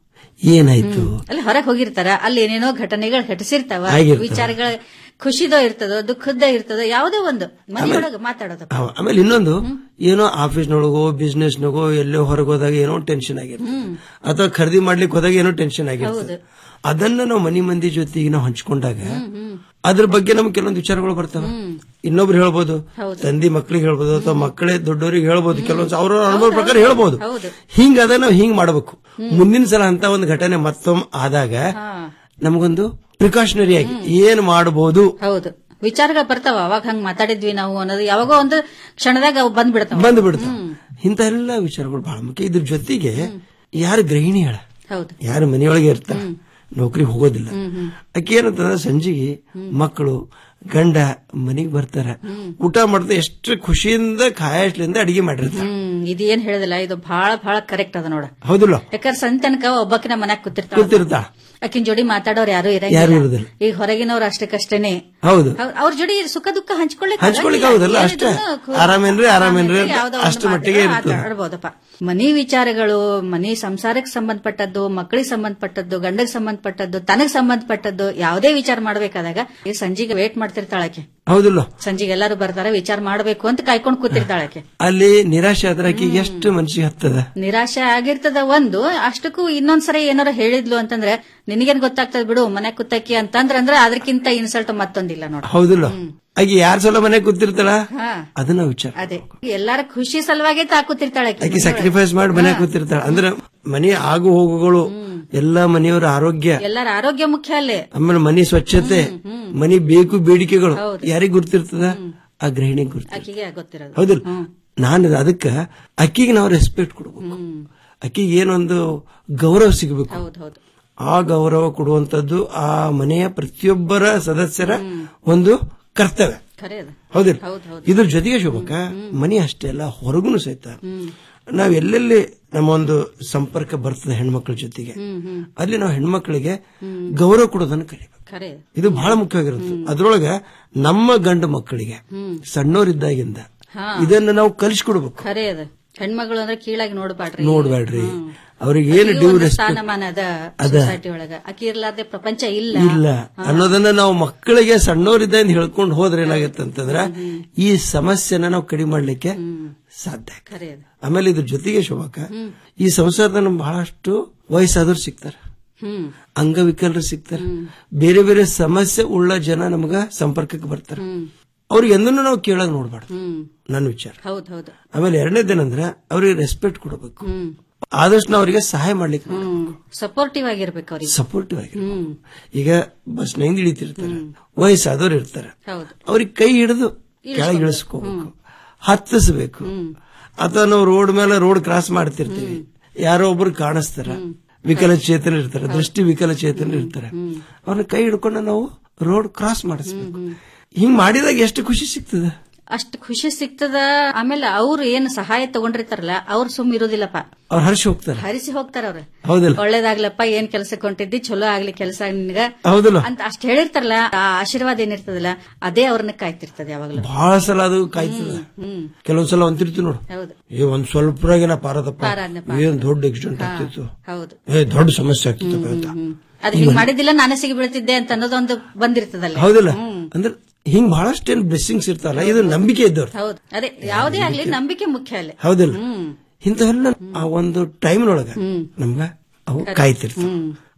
U: ಏನಾಯ್ತು
V: ಅಲ್ಲಿ ಹೊರಗೆ ಹೋಗಿರ್ತಾರ ಅಲ್ಲಿ ಏನೇನೋ ಘಟನೆಗಳು ಘಟಿಸಿರ್ತಾವ
U: ಆಗಿರ್ತವೆ.
V: ವಿಚಾರಗಳ ಖುಷಿದೋ ಇರ್ತದೋ ದುಃಖದ ಇರ್ತದೋ ಯಾವುದೋ ಒಂದು ಮನೆಯೊಳಗೆ ಮಾತಾಡೋದಪ್ಪ
U: ಅವ- ಆಮೇಲೆ ಇನ್ನೊಂದು ಏನೋ ಆಫೀಸ್ನೊಳಗೋ ಬಿಸ್ನೆಸ್ನಾಗೋ ಎಲ್ಲೋ ಹೊರಗೆ ಹೋದಾಗ ಏನೋ ಟೆನ್ಷನ್ ಆಗಿರ್ತದೆ ಅಥವಾ ಖರೀದಿ ಮಾಡ್ಲಿಕ್ಕೆ ಹೋದಾಗ ಏನೋ ಟೆನ್ಷನ್ ಆಗಿರ್ತದೆ ಅದನ್ನ ನಾವು ಮನಿ ಮಂದಿ ಜೊತೆಗೆ ನಾವು ಹಂಚ್ಕೊಂಡಾಗ ಅದ್ರ ಬಗ್ಗೆ ನಮ್ಗೆ ಕೆಲವೊಂದು ವಿಚಾರಗಳು ಬರ್ತವೆ ಇನ್ನೊಬ್ರು ಹೇಳ್ಬೋದು ತಂದಿ ಮಕ್ಳಿಗೆ ಹೇಳ್ಬೋದು ಅಥವಾ ಮಕ್ಕಳೇ ದೊಡ್ಡವರಿಗೆ ಹೇಳ್ಬೋದು ಕೆಲವೊಂದು ಅವ್ರ ಅನುಭವ ಪ್ರಕಾರ ಹೇಳ್ಬೋದು ಹಿಂಗ ಅದ ನಾವು ಹಿಂಗ್ ಮಾಡ್ಬೇಕು ಮುಂದಿನ ಸಲ ಅಂತ ಒಂದು ಘಟನೆ ಮತ್ತೊಮ್ಮೆ ಆದಾಗ ನಮಗೊಂದು ಪ್ರಿಕಾಷನರಿ ಆಗಿ ಏನ್ ಮಾಡಬಹುದು
V: ಹೌದು ವಿಚಾರಗಳು ಬರ್ತಾವ ಅವಾಗ ಹಂಗ್ ಮಾತಾಡಿದ್ವಿ ನಾವು ಅನ್ನೋದು ಯಾವಾಗೋ ಒಂದು ಕ್ಷಣದಾಗ ಅವು ಬಂದ್ಬಿಡ್ತಾವ
U: ಬಂದು ಬಿಡ್ತಾವ ಇಂಥ ಎಲ್ಲ ವಿಚಾರಗಳು ಬಹಳ ಮುಖ್ಯ ಇದ್ರ ಜೊತೆಗೆ ಯಾರು ಗೃಹಿಣಿ ಹೇಳ
V: ಹೌದು
U: ಯಾರು ಮನೆಯೊಳಗೆ ಇರ್ತಾರ ನೌಕರಿ ಹೋಗೋದಿಲ್ಲ ಆಕೆ ಏನಂತಂದ್ರೆ ಸಂಜೆಗೆ ಮಕ್ಕಳು ಗಂಡ ಮನೆಗೆ ಬರ್ತಾರ ಊಟ ಮಾಡ್ತಾ ಎಷ್ಟು ಖುಷಿಯಿಂದ ಕಾಯಸ್ಲಿಂದ ಅಡಿಗೆ ಮಾಡಿರ್ತಾರ
V: ಹ್ಮ್ ಇದು ಏನ್ ಹೇಳಿದಲ್ಲ ಇದು ಬಹಳ ಬಹಳ ಕರೆಕ್ಟ್ ಅದ ನೋಡ
U: ಹೌದಿಲ್ಲ
V: ಯಾಕಂದ್ರೆ ಸಂಜೆ ತನಕ ಒಬ್ಬಕಿನ ಮನ್ಯಾಗ ಕೂತಿರ್ತಾಳ
U: ಕೂತಿರ್ತಾಳ
V: ಆಕಿನ ಜೋಡಿ ಮಾತಾಡೋರು ಯಾರು
U: ಯಾರು
V: ಇರಂಗಿಲ್ಲ
U: ಇರುದಿಲ್ಲ.
V: ಈಗ ಹೊರಗಿನವ್ರು ಅಷ್ಟಕ್ಕಷ್ಟೇನೆ
U: ಹೌದು
V: ಅವ್ರ- ಅವ್ರ ಜೋಡಿ ಸುಖ ದುಃಖ ಹಂಚ್ಕೊಳ್ಳಿಕ್
U: ಹಂಚ್ಕೊಳಿಕ್ ಹೌದಲ್ಲ ಅಷ್ಟೇ ಆರಾಮೇನ್ರಿ ಆರಾಮೇನ್ರಿ ಅಂತ ಅಷ್ಟು ಮಟ್ಟಿಗೆ ಇರ್ತದೆ
V: ಆಡ್ಬೋದಪ್ಪ ಮನಿ ವಿಚಾರಗಳು ಮನಿ ಸಂಸಾರಕ್ಕೆ ಸಂಬಂಧಪಟ್ಟದ್ದು ಮಕ್ಕಳಿಗೆ ಸಂಬಂಧಪಟ್ಟದ್ದು ಗಂಡಗ್ ಸಂಬಂಧಪಟ್ಟದ್ದು ತನಗ್ ಸಂಬಂಧಪಟ್ಟದ್ದು ಯಾವುದೇ ವಿಚಾರ ಮಾಡ್ಬೇಕಾದಾಗ ಈ ಸಂಜಿಗೆ ವೇಟ್ ಮಾಡ್ತಿರ್ತಾಳಕ್ಕೆ
U: ಹೌದಿಲ್ಲ
V: ಸಂಜಿಗೆ ಎಲ್ಲಾರು ಬರ್ತಾರೆ ವಿಚಾರ ಮಾಡ್ಬೇಕು ಅಂತ ಕಾಯ್ಕೊಂಡು ಕೂತಿರ್ತಾಳಕ್ಕೆ
U: ಅಲ್ಲಿ ನಿರಾಶೆ ಆದ್ರೆ ಆಕೆಗೆ ಎಷ್ಟು ಮನ್ಸಿಗೆ ಹತ್ತದ
V: ನಿರಾಶೆ ಆಗಿರ್ತದ ಒಂದು ಅಷ್ಟಕ್ಕೂ ಇನ್ನೊಂದ್ಸರಿ ಏನಾರ ಹೇಳಿದ್ಲು ಅಂತಂದ್ರೆ ನಿನಗೇನ್ ಗೊತ್ತಾಗ್ತದ ಬಿಡು ಮನೆ ಕುತ್ತಕ್ಕಿ ಅಂತಂದ್ರ ಅಂದ್ರೆ ಅದಕ್ಕಿಂತ ಇನ್ಸಲ್ಟ್ ಮತ್ತೊಂದಿಲ್ಲ ನೋಡ
U: ಹೌದಿಲ್ಲ ಆಕೆ ಯಾರ ಸಲ ಮನೆ ಕೂತಿರ್ತಾಳ
V: ಹಾ
U: ಅದನ್ನ ವಿಚಾರ
V: ಅದೇ ಎಲ್ಲಾರ ಖುಷಿ ಸಲುವಾಗಿ ತಾಕೂತಿರ್ತಾಳೆ ಆಕಿ.
U: ಆಕೆ ಸ್ಯಾಕ್ರಿಫೈಸ್ ಮಾಡಿ ಮನೆ ಕೂತಿರ್ತಾಳ ಅಂದ್ರೆ ಮನೆ ಆಗು ಹೋಗುಗಳು ಎಲ್ಲಾ ಮನೆಯವರ ಆರೋಗ್ಯ
V: ಎಲ್ಲಾರ ಆರೋಗ್ಯ ಮುಖ್ಯ ಅಲ್ಲೇ
U: ಆಮೇಲೆ ಮನೆ ಸ್ವಚ್ಛತೆ ಮನೆ ಬೇಕು ಬೇಡಿಕೆಗಳು ಯಾರಿಗ್ ಗುರ್ತಿರ್ತದ ಆ ಗೃಹಿಣಿಗೆ ಗುರ್ತ
V: ಆಕಿಗೆ ಗೊತ್ತಿರೋದು
U: ಹೌದಿಲ್ಲ ನಾನು ಅದಕ್ಕ ಅಕ್ಕಿಗೆ ನಾವು ರೆಸ್ಪೆಕ್ಟ್ ಕೊಡ್ಬೇಕು ಅಕ್ಕಿಗೆ ಏನೊಂದು ಗೌರವ ಸಿಗಬೇಕು
V: ಹೌದು ಹೌದು
U: ಆ ಗೌರವ ಕೊಡುವಂತದ್ದು ಆ ಮನೆಯ ಪ್ರತಿಯೊಬ್ಬರ ಸದಸ್ಯರ ಒಂದು ಕರ್ತವ್ಯ
V: ಖರೆ ಅದು
U: ಹೌದಿಲ್ಲ
V: ಹೌದು ಹೌದು
U: ಇದ್ರ ಜೊತೆಗೆ ಶೋಭಕ್ಕ ಮನೆ ಅಷ್ಟೇ ಅಲ್ಲ ಹೊರಗುನು ಸಹಿತ ನಾವ್ ಎಲ್ಲೆಲ್ಲಿ ನಮ್ಮ ಒಂದು ಸಂಪರ್ಕ ಬರ್ತದೆ ಹೆಣ್ಮಕ್ಳ ಜೊತೆಗೆ
V: ಹ್ಮ್ ಹ್ಮ್
U: ಅಲ್ಲಿ ನಾವು ಹೆಣ್ಮಕ್ಳಿಗೆ ಗೌರವ ಕೊಡೋದನ್ನ ಕಲಿಬೇಕು
V: ಖರೆ
U: ಇದು ಬಹಳ ಮುಖ್ಯವಾಗಿರುತ್ತೆ ಅದ್ರೊಳಗ ನಮ್ಮ ಗಂಡು ಮಕ್ಕಳಿಗೆ
V: ಹ್ಮ್
U: ಸಣ್ಣವರಿದ್ದಾಗಿಂದ
V: ಹಾ
U: ಇದನ್ನ ನಾವು ಕಲಿಸ್ಕೊಡ್ಬೇಕು
V: ಖರೆ ಅದ ಹೆಣ್ಮಗಳು ಅಂದ್ರೆ ಕೀಳಾಗಿ ನೋಡ್ಬಾಡ್ರಿ
U: ನೋಡ್ಬೇಡ್ರಿ ಅವ್ರಿಗೆ ಏನು
V: ಆಕಿಗೂ
U: ಡ್ಯೂ
V: ಒಂದು
U: ರೆಸ್ಪೆಕ್ಟ್
V: ಸ್ಥಾನಮಾನ ಅದ
U: ಅದ.
V: ಸೊಸೈಟಿ ಒಳಗ ಆಕಿ ಇರ್ಲಾರ್ದೆ ಪ್ರಪಂಚ ಇಲ್ಲ
U: ಇಲ್ಲ ಅನ್ನೋದನ್ನ ನಾವು ಮಕ್ಕಳಿಗೆ ಸಣ್ಣವರಿದ್ದ ಹೇಳ್ಕೊಂಡು ಹೋದ್ರೆ ಏನಾಗುತ್ತೆ ಅಂತಂದ್ರ ಈ ಸಮಸ್ಯೆನ ನಾವು ಕಡಿಮೆ ಮಾಡ್ಲಿಕ್ಕೆ ಸಾಧ್ಯ
V: ಖರೆ ಅದ
U: ಆಮೇಲೆ ಇದ್ರ ಜೊತೆಗೆ ಶೋಭಕ್ಕ ಈ ಸಂಸಾರದ ನಮ್ಗೆ ಬಹಳಷ್ಟು ವಯಸ್ಸಾದವ್ರು ಸಿಗ್ತಾರೆ
V: ಹ್ಮ್
U: ಅಂಗವಿಕಲರು ಸಿಗ್ತಾರೆ ಬೇರೆ ಬೇರೆ ಸಮಸ್ಯೆ ಉಳ್ಳ ಜನ ನಮಗ ಸಂಪರ್ಕಕ್ಕೆ ಬರ್ತಾರೆ
V: ಹ್ಮ್
U: ಅವ್ರಿಗೆ ಎಂದೂ ನಾವು ಕೇಳಕ್ ನೋಡ್ಬಾರ್ದು
V: ಹ್ಮ್
U: ನನ್ನ ವಿಚಾರ
V: ಹೌದ್ ಹೌದು
U: ಆಮೇಲೆ ಎರಡನೇದೇನಂದ್ರೆ ಅವ್ರಿಗೆ ರೆಸ್ಪೆಕ್ಟ್ ಕೊಡಬೇಕು
V: ಹ್ಮ್
U: ಆದಷ್ಟು ನಾವು ಅವರಿಗೆ ಸಹಾಯ ಮಾಡ್ಲಿಕ್ಕೆ ನೋಡ್ಬೇಕು.
V: ಹ್ಮ್ ಸಪೋರ್ಟಿವ್ ಆಗಿರ್ಬೇಕು ಅವ್ರಿಗೆ
U: ಸಪೋರ್ಟಿವ್ ಆಗಿ
V: ಹ್ಮ್
U: ಈಗ ಬಸ್ ನೈಂದ್ ಇಳಿತಿರ್ತಾರೆ ವಯಸ್ಸಾದವ್ರು ಇರ್ತಾರೆ
V: ಹೌದು
U: ಅವ್ರಿಗೆ ಕೈ ಹಿಡಿದು ಕೆಳಗೆ ಇಳಿಸ್ಕೋಬೇಕು ಹತ್ತಿಸ್ಬೇಕು ಅಥವಾ ನಾವು ರೋಡ್ ಮೇಲೆ ರೋಡ್ ಕ್ರಾಸ್ ಮಾಡ್ತಿರ್ತೀವಿ ಯಾರೋ ಒಬ್ರು ಕಾಣಿಸ್ತಾರ ವಿಕಲಚೇತನ ಇರ್ತಾರೆ ದೃಷ್ಟಿ ವಿಕಲಚೇತನ ಇರ್ತಾರೆ ಅವ್ರನ್ನ ಕೈ ಹಿಡ್ಕೊಂಡು ನಾವು ರೋಡ್ ಕ್ರಾಸ್ ಮಾಡಿಸ್ಬೇಕು ಹಿಂಗ್ ಮಾಡಿದಾಗ ಎಷ್ಟು ಖುಷಿ ಸಿಗ್ತದೆ
V: ಅಷ್ಟು ಖುಷಿ ಸಿಗ್ತದ ಆಮೇಲೆ ಅವ್ರು ಏನ್ ಸಹಾಯ ತಗೊಂಡಿರ್ತಾರಲ್ಲ ಅವ್ರು ಸುಮ್ ಇರೋದಿಲ್ಲಪ್ಪ
U: ಅವ್ರು ಹರ್ಷ ಹೋಗ್ತಾರೆ
V: ಹರಿಸಿ ಹೋಗ್ತಾರ ಅವ್ರು
U: ಹೌದಿಲ್ಲ
V: ಒಳ್ಳೇದಾಗ್ಲಪ್ಪ ಏನ್ ಕೆಲಸಕ್ಕೆ ಹೊಂಟಿದ್ದಿ ಚಲೋ ಆಗ್ಲಿ ಕೆಲಸ ನಿನ್ಗ
U: ಹೌದಿಲ್ಲ
V: ಅಂತ ಅಷ್ಟ್ ಹೇಳಿರ್ತಾರಲ್ಲ ಆ ಆಶೀರ್ವಾದ ಏನಿರ್ತದಲ್ಲ ಅದೇ ಅವ್ರನ್ನ ಕಾಯ್ತಿರ್ತದೆ ಯಾವಾಗ್ಲೂ
U: ಬಹಳ ಸಲ ಅದು ಕಾಯ್ತದ
V: ಹ್ಮ್
U: ಕೆಲವೊಂದ್ ಸಲ ಅಂತಿರ್ತೀವಿ ನೋಡು
V: ಹೌದು
U: ಏ ಒಂದ್ ಸ್ವಲ್ಪರಾಗಿನ ಪಾರದಪ್ಪ
V: ಪಾರಾದ್ನಪ್ಪ.
U: ಏನ್ ದೊಡ್ಡ ಆಕ್ಸಿಡೆಂಟ್ ಆಗ್ತಿತ್ತು
V: ಹೌದು
U: ಏ ದೊಡ್ಡ ಸಮಸ್ಯೆ ಆಗ್ತಿತ್ತು ಅಂತ
V: ಅದ್ ಹಿಂಗ್ ಮಾಡಿದಿಲ್ಲ ನಾನೇ ಸಿಗಿ ಬೀಳ್ತಿದ್ದೆ ಅಂತ ಅನ್ನೋದೊಂದು ಬಂದಿರ್ತದಲ್ಲ
U: ಹೌದಿಲ್ಲ ಅಂದ್ರೆ ಹಿಂಗ್ ಬಹಳಷ್ಟು ಏನ್ ಬ್ಲೆಸ್ಸಿಂಗ್ಸ್ ಇರ್ತಾರಲ್ಲ ಇದು ನಂಬಿಕೆ ಇದ್ದವ್ರು
V: ಹೌದು ಅದೇ ಯಾವುದೇ ಆಗ್ಲಿ ನಂಬಿಕೆ ಮುಖ್ಯ ಅಲ್ಲೇ
U: ಹೌದಿಲ್ಲ
V: ಹ್ಮ್
U: ಇಂಥವೆಲ್ಲ ಆ ಒಂದು ಟೈಮ್ನೊಳಗ ನಮ್ಗ ಅವು ಕಾಯ್ತಿರ್ತಾವ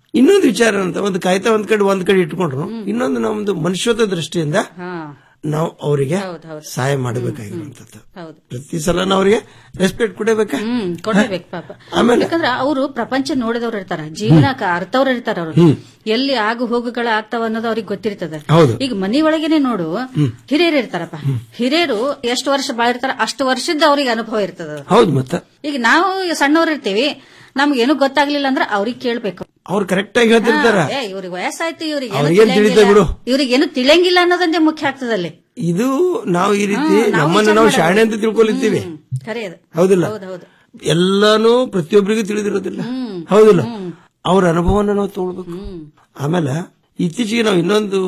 U: ಇನ್ನೊಂದು ವಿಚಾರ ಅಂತ ಒಂದು ಕಾಯ್ತಾ ಒಂದ್ ಕಡೆ ಒಂದ್ ಕಡೆ ಇಟ್ಕೊಂಡ್ರು ಇನ್ನೊಂದು ನಮ್ದು ಮನುಷ್ಯತ್ವ ದೃಷ್ಟಿಯಿಂದ ನಾವು ಅವರಿಗೆ ಸಹಾಯ ಮಾಡಬೇಕಾಗಿರುವಂತದ್ದು
V: ಹೌದು
U: ಪ್ರತಿ ಸಲ ನಾವು ಅವರಿಗೆ ರೆಸ್ಪೆಕ್ಟ್ ಕೊಡಬೇಕಾ
V: ಹ್ಮ್ ಕೊಡಬೇಕು ಪಾಪ
U: ಆಮೇಲೆ
V: ಯಾಕಂದ್ರೆ ಅವರು ಪ್ರಪಂಚ ನೋಡಿದವ್ರು ಇರ್ತಾರ ಜೀವನಕ್ಕೆ ಅರ್ಥವ್ರು ಇರ್ತಾರ ಅವರು
U: ಹ್ಮ್.
V: ಎಲ್ಲಿ ಆಗು ಹೋಗುಗಳ ಆಗ್ತಾವ ಅನ್ನೋದು ಅವ್ರಿಗೆ ಗೊತ್ತಿರ್ತದೆ
U: ಹೌದು.
V: ಈಗ ಮನಿ ಒಳಗೇನೆ ನೋಡು ಹಿರಿಯರು ಇರ್ತಾರಪ್ಪ ಹಿರಿಯರು ಎಷ್ಟು ವರ್ಷ ಬಾಳಿರ್ತಾರ ಅಷ್ಟು ವರ್ಷದ ಅವ್ರಿಗೆ ಅನುಭವ ಇರ್ತದ
U: ಹೌದು ಮತ್ತ
V: ಈಗ ನಾವು ಸಣ್ಣವ್ರು ಇರ್ತೀವಿ ನಮ್ಗೇನು ಗೊತ್ತಾಗ್ಲಿಲ್ಲ ಅಂದ್ರೆ ಅವ್ರಿಗೆ ಕೇಳ್ಬೇಕು
U: ಅವ್ರು ಕರೆಕ್ಟ್ ಆಗಿ ಹೇಳ್ತಿರ್ತಾರ
V: ಏ ಇವ್ರಿಗೆ ವಯಸ್ಸಾಯ್ತು ಇವ್ರಿಗೆ
U: ಅವ್ರಿಗೇನ್ ತಿಳಿತದೆ ಬಿಡು.
V: ಇವ್ರಿಗೆ ಏನು ತಿಳಿಯಂಗಿಲ್ಲ ಅನ್ನೋದೊಂದೇ ಮುಖ್ಯ ಆಗ್ತದಲ್ಲಿ
U: ಇದು ನಾವು ಈ ರೀತಿ
V: ಹ್ಮ್, ನಾವು
U: ನಮ್ಮನ್ನು
V: ವಿಚಾರ
U: ನಾವು
V: ಮಾಡೋದು.
U: ಶಾಣೆ ಅಂತ ತಿಳ್ಕೊಲಿತ್ತೀವಿ
V: ಖರೆ ಅದು
U: ಹೌದಿಲ್ಲ
V: ಹೌದೌದು
U: ಎಲ್ಲಾನು ಪ್ರತಿಯೊಬ್ಬರಿಗೂ ತಿಳಿದಿರೋದಿಲ್ಲ ಹೌದಿಲ್ಲ ಅವ್ರ ಅನುಭವನ ನಾವು ತಗೊಳ್ಬೇಕು ಆಮೇಲೆ ಇತ್ತೀಚೆಗೆ ನಾವು ಇನ್ನೊಂದು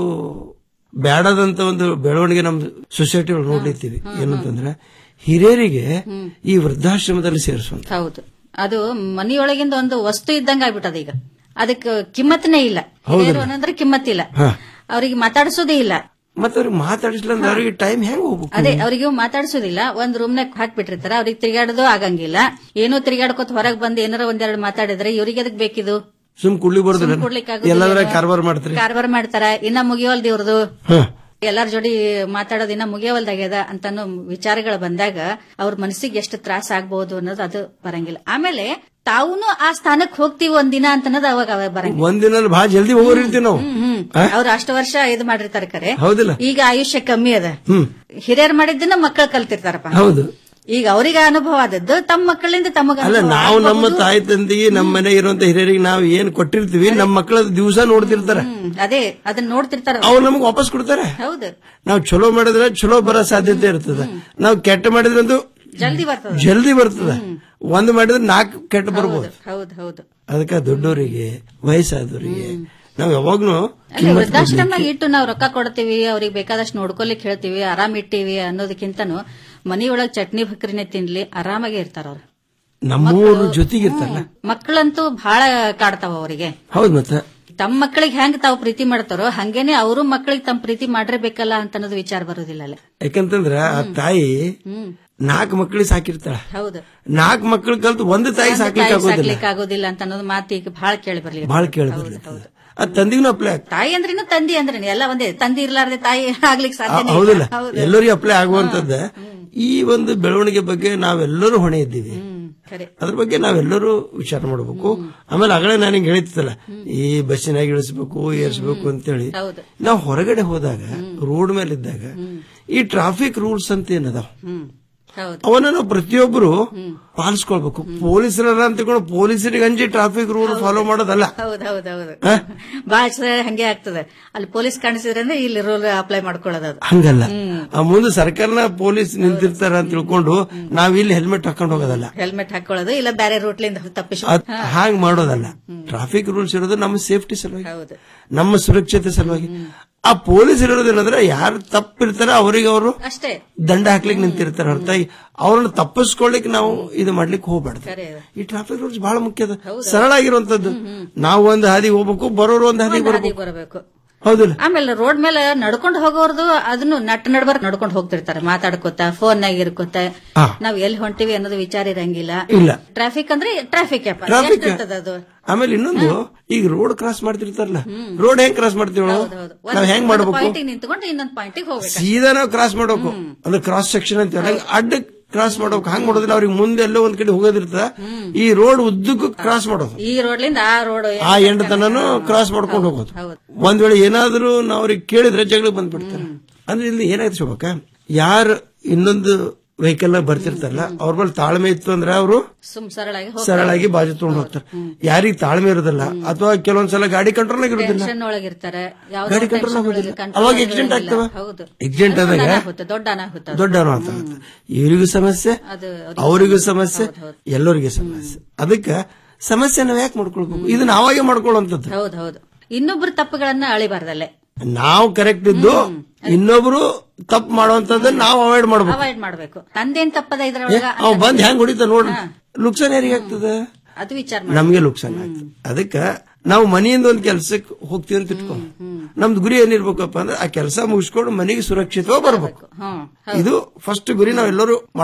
U: ಬ್ಯಾಡದಂತ ಒಂದು ಬೆಳವಣಿಗೆ ನಮ್ಮ ಸೊಸೈಟಿ ಒಳಗೆ ನೋಡ್ಲಿತ್ತೀವಿ ಏನಂತಂದ್ರೆ ಹಿರಿಯರಿಗೆ ಈ ವೃದ್ಧಾಶ್ರಮದಲ್ಲಿ ಸೇರಿಸುವಂತ
V: ಹೌದು ಅದು ಮನಿಯೊಳಗಿಂದ ಒಂದು ವಸ್ತು ಇದ್ದಂಗ ಆಗ್ಬಿಟ್ಟದ ಈಗ ಅದಕ್ಕೆ ಕಿಮ್ಮತ್ನೇ ಇಲ್ಲ
U: ಹೌದಲ್ಲ?
V: ಹಿರಿಯರು ಅನ್ನಂದ್ರೆ ಕಿಮ್ಮತ್ತಿಲ್ಲ
U: ಹಾ.
V: ಅವ್ರಿಗೆ ಮಾತಾಡಿಸೋದೇ ಇಲ್ಲ
U: ಮತ್ತೆ ಅವ್ರಿಗೆ ಮಾತಾಡಿಸ್ಲಿಲ್ಲ ಅಂದ್ರೆ ಅವ್ರಿಗೆ ಟೈಮ್ ಹೆಂಗ್ ಹೋಗ್ಬೇಕು
V: ಅದೇ ಅವ್ರಿಗೆ ಮಾತಾಡ್ಸೋದಿಲ್ಲ ಒಂದ್ ರೂಮ್ನಾಗ ಹಾಕ್ಬಿಟ್ಟಿರ್ತಾರ ಅವ್ರಿಗೆ ತಿರುಗಾಡೋದು ಆಗಂಗಿಲ್ಲ ಏನೋ ತಿರುಗಾಡ್ಕೊತ ಹೊರಗ್ ಬಂದು ಏನಾರ ಒಂದೆರಡು ಮಾತಾಡಿದ್ರೆ ಇವ್ರಿಗೆ ಅದಕ್ಕೆ ಬೇಕಿದು
U: ಸುಮ್ ಕುಳ್ಳಿ ಬರೋದಿಲ್ಲ
V: ಸುಮ್ ಕೊಡ್ಲಿಕ್ಕೆ ಆಗೋದಿಲ್ಲ.
U: ಎಲ್ಲಾದ್ರ ಕಾರ್ಬಾರ್ ಮಾಡ್ತಾರೆ
V: ಕಾರ್ಬಾರ್ ಮಾಡ್ತಾರ ಇನ್ನ ಮುಗಿಯವಲ್ದು ಇವ್ರದು
U: ಹ.
V: ಎಲ್ಲಾರ ಜೋಡಿ ಮಾತಾಡೋದು ಇನ್ನ ಮುಗಿಯವಲ್ದಾಗ್ಯದ ಅಂತ ಅನ್ನೋ ವಿಚಾರಗಳು ಬಂದಾಗ ಅವ್ರ ಮನಸ್ಸಿಗೆ ಎಷ್ಟು ತ್ರಾಸ ಆಗ್ಬಹುದು ಅನ್ನೋದು ಅದು ಬರಂಗಿಲ್ಲ ಆಮೇಲೆ ತಾವುನು ಆ ಸ್ಥಾನಕ್ಕೆ ಹೋಗ್ತೀವಿ ಒಂದಿನ ಅಂತ ಅನ್ನೋದು ಅವಾಗ ಅವಾಗ ಬರಂಗಿಲ್ಲ
U: ಒಂದಿನಲ್ಲಿ ಬಹಳ ಜಲ್ದಿ ಹೋಗೋರ್ ಇರ್ತೀವಿ ನಾವು
V: ಹ್ಮ್
U: ಆ?
V: ಅವ್ರು ಅಷ್ಟು ವರ್ಷ ಇದು ಮಾಡಿರ್ತಾರೆ ಕರೆ
U: ಹೌದಿಲ್ಲ
V: ಈಗ ಆಯುಷ್ಯ ಕಮ್ಮಿ ಅದ
U: ಹ್ಮ್
V: ಹಿರಿಯರ್ ಮಾಡಿದ್ದನ್ನ ಮಕ್ಕಳು ಕಲ್ತಿರ್ತಾರಪ್ಪ
U: ಹೌದು
V: ಈಗ ಅವರಿಗೆ ಅನುಭವ ಆದದ್ದು ತಮ್ಮ ಮಕ್ಕಳಿಂದ ತಮಗ
U: ಅಲ್ಲ ನಾವು ನಮ್ಮ ತಾಯಿ ತಂದೆಗೆ ನಮ್ಮ ಮನೆ ಇರುವಂತ ಹಿರಿಯರಿಗೆ ನಾವು ಏನ್ ಕೊಟ್ಟಿರ್ತೀವಿ ನಮ್ಮ ಮಕ್ಕಳ ದಿವಸ ನೋಡ್ತಿರ್ತಾರೆ
V: ಅದೇ ಅದನ್ನ ನೋಡ್ತಿರ್ತಾರ
U: ಅವ್ರು ನಮ್ಗೆ ವಾಪಸ್ ಕೊಡ್ತಾರೆ
V: ಹೌದು
U: ನಾವು ಚಲೋ ಮಾಡಿದ್ರೆ ಚಲೋ ಬರೋ ಸಾಧ್ಯತೆ ಇರ್ತದೆ ನಾವು ಕೆಟ್ಟ ಮಾಡಿದ್ರಂತೂ
V: ಜಲ್ದಿ ಬರ್ತದ
U: ಜಲ್ದಿ ಬರ್ತದೆ ಒಂದ್ ಮಾಡಿದ್ರೆ ನಾಲ್ಕು ಕೆಟ್ಟ ಬರ್ಬೋದು
V: ಹೌದು ಹೌದು
U: ಅದಕ್ಕೆ ದೊಡ್ಡವರಿಗೆ ವಯಸ್ಸಾದವರಿಗೆ ನಾವು ಯಾವಾಗ್ಲೂ
V: ಅಲ್ಲ ವೃದ್ಧಾಶ್ರಮನಾಗ ಇಟ್ಟು ನಾವು ರೊಕ್ಕ ಕೊಡ್ತೀವಿ ಅವ್ರಿಗೆ ಬೇಕಾದಷ್ಟು ನೋಡ್ಕೊಲಿಕ್ ಹೇಳ್ತೀವಿ ಆರಾಮ್ ಇಟ್ಟಿವಿ ಅನ್ನೋದಕ್ಕಿಂತನೂ ಮನಿಯೊಳಗ್ ಚಟ್ನಿ ಭಕ್ರಿನೇ ತಿನ್ಲಿ ಆರಾಮಾಗಿ ಇರ್ತಾರ ಅವ್ರು
U: ನಮ್ಮೂರು ಜೊತೆಗಿರ್ತಾರಲ್ಲ
V: ಮಕ್ಕಳಂತೂ ಬಹಳ ಕಾಡ್ತಾವ ಅವರಿಗೆ
U: ಹೌದ್ ಮತ್ತೆ
V: ತಮ್ಮ ಮಕ್ಕಳಿಗೆ ಹೆಂಗ್ ತಾವು ಪ್ರೀತಿ ಮಾಡ್ತಾರೋ ಹಂಗೇನೆ ಅವರು ಮಕ್ಕಳಿಗೆ ತಮ್ಮ ಪ್ರೀತಿ ಮಾಡಿರ್ಬೇಕಲ್ಲ ಅಂತ ಅನ್ನೋದು ವಿಚಾರ ಬರೋದಿಲ್ಲ ಅಲ್ಲೇ
U: ಯಾಕಂತಂದ್ರ ಆ ತಾಯಿ
V: ಹ್ಮ್
U: ನಾಲ್ಕು ಮಕ್ಕಳಿಗೆ ಸಾಕಿರ್ತಾಳ
V: ಹೌದು
U: ನಾಲ್ಕು ಮಕ್ಕಳು ಕಲ್ತು ಒಂದು ತಾಯಿ ಸಾಕ್ಲಿಕ್ಕೆ ಆಗೋದಿಲ್ಲ
V: ಸಾಕ್ಲಿಕ್ಕೆ ಆಗೋದಿಲ್ಲ ಅಂತ ಅನ್ನೋದು ಮಾತು ಈಗ ಬಹಳ ಕೇಳಿ ಬರ್ಲಿ
U: ಬಹಳ ಕೇಳಿ ಬರ್ಲಿರ್ತದೆ ಅದ್ ತಂದಿಗೂ ಅಪ್ಲೈ ಆಗ್ತದೆ
V: ತಾಯಿ ಅಂದ್ರೇನು ತಂದಿ ಅಂದ್ರೇನು ಎಲ್ಲ ಒಂದೇ ತಂದಿ ಇರ್ಲಾರ್ದೆ ತಾಯಿ ಆಗ್ಲಿಕ್ಕೆ ಸಾಧ್ಯ
U: ಹೌದಿಲ್ಲ ಎಲ್ಲರಿಗೂ ಅಪ್ಲೈ ಆಗುವಂತದ್ದ ಈ ಒಂದು ಬೆಳವಣಿಗೆ ಬಗ್ಗೆ ನಾವೆಲ್ಲರೂ ಹೊಣೆ ಇದ್ದೀವಿ
V: ಖರೆ
U: ಅದ್ರ ಬಗ್ಗೆ ನಾವೆಲ್ಲರೂ ವಿಚಾರ ಮಾಡಬೇಕು ಆಮೇಲೆ ಆಗಲೇ ನಾನು ಹಿಂಗೆ ಹೇಳಿತ್ತಲ್ಲ ಈ ಬಸ್ಸಿನಾಗ ಇಳಿಸ್ಬೇಕು ಏರ್ಸ್ಬೇಕು ಅಂತೇಳಿ
V: ಹೌದು
U: ನಾವು ಹೊರಗಡೆ ಹೋದಾಗ ರೋಡ್ ಮೇಲೆ ಇದ್ದಾಗ ಈ ಟ್ರಾಫಿಕ್ ರೂಲ್ಸ್ ಅಂತ ಏನದಾವ
V: ಹ್ಮ್ ಹೌದು
U: ಅವನ್ನ ನಾವು ಪ್ರತಿಯೊಬ್ಬರು ಪಾಲಿಸ್ಕೊಳ್ಬೇಕು ಪೊಲೀಸರ ಅಂತ ತಿಳ್ಕೊಂಡು ಪೊಲೀಸರಿಗೆ ಅಂಜಿ ಟ್ರಾಫಿಕ್ ರೂಲ್ ಫಾಲೋ ಮಾಡೋದಲ್ಲ
V: ಹೌದು ಹೌದು ಹೌದು ಬಹಳ ಸಲ ಹಂಗೆ ಆಗ್ತದೆ ಅಲ್ಲಿ ಪೊಲೀಸ್ ಕಾಣಿಸಿದ್ರೆ ಇಲ್ಲಿ ರೂಲ್ ಅಪ್ಲೈ ಮಾಡ್ಕೊಳ್ಳೋದು ಅದು
U: ಹಂಗಲ್ಲ ಆ ಮುಂದೆ ಸರ್ಕಾರನ ಪೊಲೀಸ್ ನಿಂತಿರ್ತಾರ ಅಂತ ತಿಳ್ಕೊಂಡು ನಾವ್ ಇಲ್ಲಿ ಹೆಲ್ಮೆಟ್ ಹಾಕೊಂಡು ಹೋಗೋದಲ್ಲ
V: ಹೆಲ್ಮೆಟ್ ಹಾಕೊಳ್ಳೋದು ಇಲ್ಲ ಬೇರೆ ರೂಟ್ಲಿಂದ ತಪ್ಪಿಸಿ
U: ಅದ್ ಹಾಂಗ್ ಮಾಡೋದಲ್ಲ ಟ್ರಾಫಿಕ್ ರೂಲ್ಸ್ ಇರೋದು ನಮ್ಮ ಸೇಫ್ಟಿ ಸಲುವಾಗಿ
V: ಹೌದು
U: ನಮ್ಮ ಸುರಕ್ಷತೆ ಸಲುವಾಗಿ ಆ ಪೊಲೀಸ್ ಇರೋದೇನಂದ್ರೆ ಯಾರು ತಪ್ಪಿರ್ತಾರೆ ಅವರಿಗೆ ಅವರು
V: ಅಷ್ಟೇ
U: ದಂಡ ಹಾಕ್ಲಿಕ್ಕೆ ನಿಂತಿರ್ತಾರೆ ಹೊರತಾಗಿ ಅವ್ರನ್ನ ತಪ್ಪಿಸ್ಕೊಳ್ಳಿಕ್ ನಾವು ಇದು ಮಾಡ್ಲಿಕ್ಕೆ ಹೋಗ್ಬಾರ್ದು
V: ಖರೆ ಅದು.
U: ಈ ಟ್ರಾಫಿಕ್ ರೂಲ್ಸ್ ಬಹಳ ಮುಖ್ಯ ಅದ ಸರಳ ಆಗಿರುವಂತದ್ದು ನಾವು ಒಂದು ಹಾದಿ ಹೋಗ್ಬೇಕು ಬರೋರು ಒಂದು ಹಾದಿ
V: ಒಂದ್ ಹಾದಿಗ್
U: ಬರ್ಬೇಕು
V: ಬರಬೇಕು
U: ಹೌದಿಲ್ಲ
V: ಆಮೇಲೆ ರೋಡ್ ಮೇಲೆ ನಡ್ಕೊಂಡು ಹೋಗೋರ್ದು ಅದನ್ನು ನಟ್ ನಡ್ಬರ್ ನಡ್ಕೊಂಡು ಹೋಗ್ತಿರ್ತಾರೆ ಮಾತಾಡ್ಕೋತ ಫೋನ್ ನಾಗ ಇರ್ಕೋತ
U: ಹಾ.
V: ನಾವ್ ಎಲ್ಲಿ ಹೊಂಟಿವಿ ಅನ್ನೋದು ವಿಚಾರ ಇರಂಗಿಲ್ಲ
U: ಇಲ್ಲ
V: ಟ್ರಾಫಿಕ್ ಅಂದ್ರೆ ಟ್ರಾಫಿಕ್
U: Traffic.
V: ಇರ್ತದ ಅದು
U: ಆಮೇಲೆ ಇನ್ನೊಂದು ಈಗ ರೋಡ್ ಕ್ರಾಸ್ ಮಾಡ್ತಿರ್ತಾರಲ್ಲ ರೋಡ್ ಹೆಂಗ್ ಕ್ರಾಸ್ ಮಾಡ್ತೀವಿ ನಾವು ನಾವ್ ಹೆಂಗ್ ಮಾಡ್ಬೇಕು
V: ಪಾಯಿಂಟಿಗೆ ನಿಂತ್ಕೊಂಡು ಇನ್ನೊಂದ್ ಪಾಯಿಂಟಿಗೆ ಹೋಗ್ಬೇಕು
U: ಸೀದಾ ನಾವು ಕ್ರಾಸ್ ಮಾಡ್ಬೇಕು ಅಂದ್ರೆ ಕ್ರಾಸ್ ಸೆಕ್ಷನ್ ಅಂತ ಹೇಳಿ ಅಡ್ಡ ಕ್ರಾಸ್ ಮಾಡ್ಬೇಕು ಹಂಗ್ ಮಾಡೋದಿಲ್ಲ ಅವ್ರಿಗೆ ಮುಂದೆ ಎಲ್ಲೋ ಒಂದ್ ಕಡೆ ಹೋಗೋದಿರ್ತದ ಈ ರೋಡ್ ಉದ್ದಕ್ಕೂ ಕ್ರಾಸ್ ಮಾಡೋದು
V: ಈ ರೋಡ್ಲಿಂದ ಆ ರೋಡ್
U: ಆ ಎಂಡ್ ತನನು ಕ್ರಾಸ್ ಮಾಡ್ಕೊಂಡು ಹೋಗೋದು
V: ಹೌದು
U: ಒಂದ್ ವೇಳೆ ಏನಾದ್ರೂ ನಾವು ಅವ್ರಿಗೆ ಕೇಳಿದ್ರೆ ಜಗಳ ಬಂದ್ಬಿಡ್ತಾರೆ ಅಂದ್ರೆ ಇಲ್ಲಿ ಏನಾಯ್ತು ಶೋಭಕ್ಕ ಯಾರು ಇನ್ನೊಂದು ವೆಹಿಕಲ್ ಬರ್ತಿರ್ತಾರಲ್ಲ ಅವ್ರ ಮೇಲೆ ತಾಳ್ಮೆ ಇತ್ತು ಅಂದ್ರೆ ಅವರು
V: ಸುಮ್ ಸರಳಾಗಿ ಹೋಗ್ತಾರೆ.
U: ಸರಳಾಗಿ ಬಾಜು ತಗೊಂಡು ಹೋಗ್ತಾರೆ ಯಾರಿಗ್ ತಾಳ್ಮೆ ಇರೋದಿಲ್ಲ ಅಥವಾ ಕೆಲವೊಂದ್ಸಲ ಗಾಡಿ ಕಂಟ್ರೋಲ್ ಇರೋದಿಲ್ಲ
V: ಟೆನ್ಷನ್ ಒಳಗಿರ್ತಾರೆ
U: ಗಾಡಿ control ಆಗೋದಿಲ್ಲ. ಅವಾಗ accident ಆಗ್ತವ?
V: ಹೌದು
U: Accident
V: ಅದು
U: ಆದಾಗ?
V: ಅನಾಹುತ, ದೊಡ್ಡ ಅನಾಹುತ ಅದು.
U: ದೊಡ್ಡ ಅನಾಹುತ ಆಗುತ್ತೆ. ಇವರಿಗೂ ಸಮಸ್ಯೆ
V: ಅದು
U: ಅವರಿಗೂ ಸಮಸ್ಯೆ ಎಲ್ಲರಿಗೂ ಸಮಸ್ಯೆ ಅದಕ್ಕೆ ಸಮಸ್ಯೆ ನಾವ್ ಯಾಕೆ ಮಾಡ್ಕೊಳ್ಬೇಕು ಇದು ನಾವಾಗೆ ಮಾಡ್ಕೊಳ್ಳುವಂಥದ್ದು
V: ಹೌದು ಹೌದು ಇನ್ನೊಬ್ರ ತಪ್ಪುಗಳನ್ನ ಅಳಿಬಾರ್ದಲ್ಲೇ
U: ನಾವು ಕರೆಕ್ಟ್ ಇದ್ದು ಇನ್ನೊಬ್ರು ತಪ್ಪು ಮಾಡುವಂತದ್ದನ್ನ ನಾವು ಅವಾಯ್ಡ್ ಮಾಡ್ಬೇಕು
V: ಅವಾಯ್ಡ್ ಮಾಡ್ಬೇಕು ನಂದೇನ್ ತಪ್ಪದ
U: ಏ,
V: ಇದ್ರೊಳಗ
U: ಅವ್ ಬಂದ್ ಹೆಂಗ್ ಹೊಡಿತ ನೋಡ್ರಿ ಲುಕ್ಸಾನ್ ಯಾರಿಗೆ ಆಗ್ತದೆ
V: ಅದು ವಿಚಾರ ಮಾಡಿ
U: ನಮ್ಗೆ ಲುಕ್ಸಾನ್ ಆಗ್ತದೆ ಅದಕ್ಕೆ ನಾವು ಮನೆಯಿಂದ ಒಂದ್ ಕೆಲ್ಸಕ್ಕೆ ಹೋಗ್ತೀವಿ ಅಂತ ಇಟ್ಕೊ ನಮ್ದು ಗುರಿ ಏನಿರ್ಬೇಕಪ್ಪ ಅಂದ್ರೆ ಆ ಕೆಲಸ ಮುಗಿಸ್ಕೊಂಡು ಮನೆಗೆ ಸುರಕ್ಷಿತವಾಗಿ ಬರ್ಬೇಕು
V: ಹ್ಮ್
U: ಇದು ಫಸ್ಟ್ ಗುರಿ ನಾವೆಲ್ಲರೂ ಮಾಡ್ಕೋ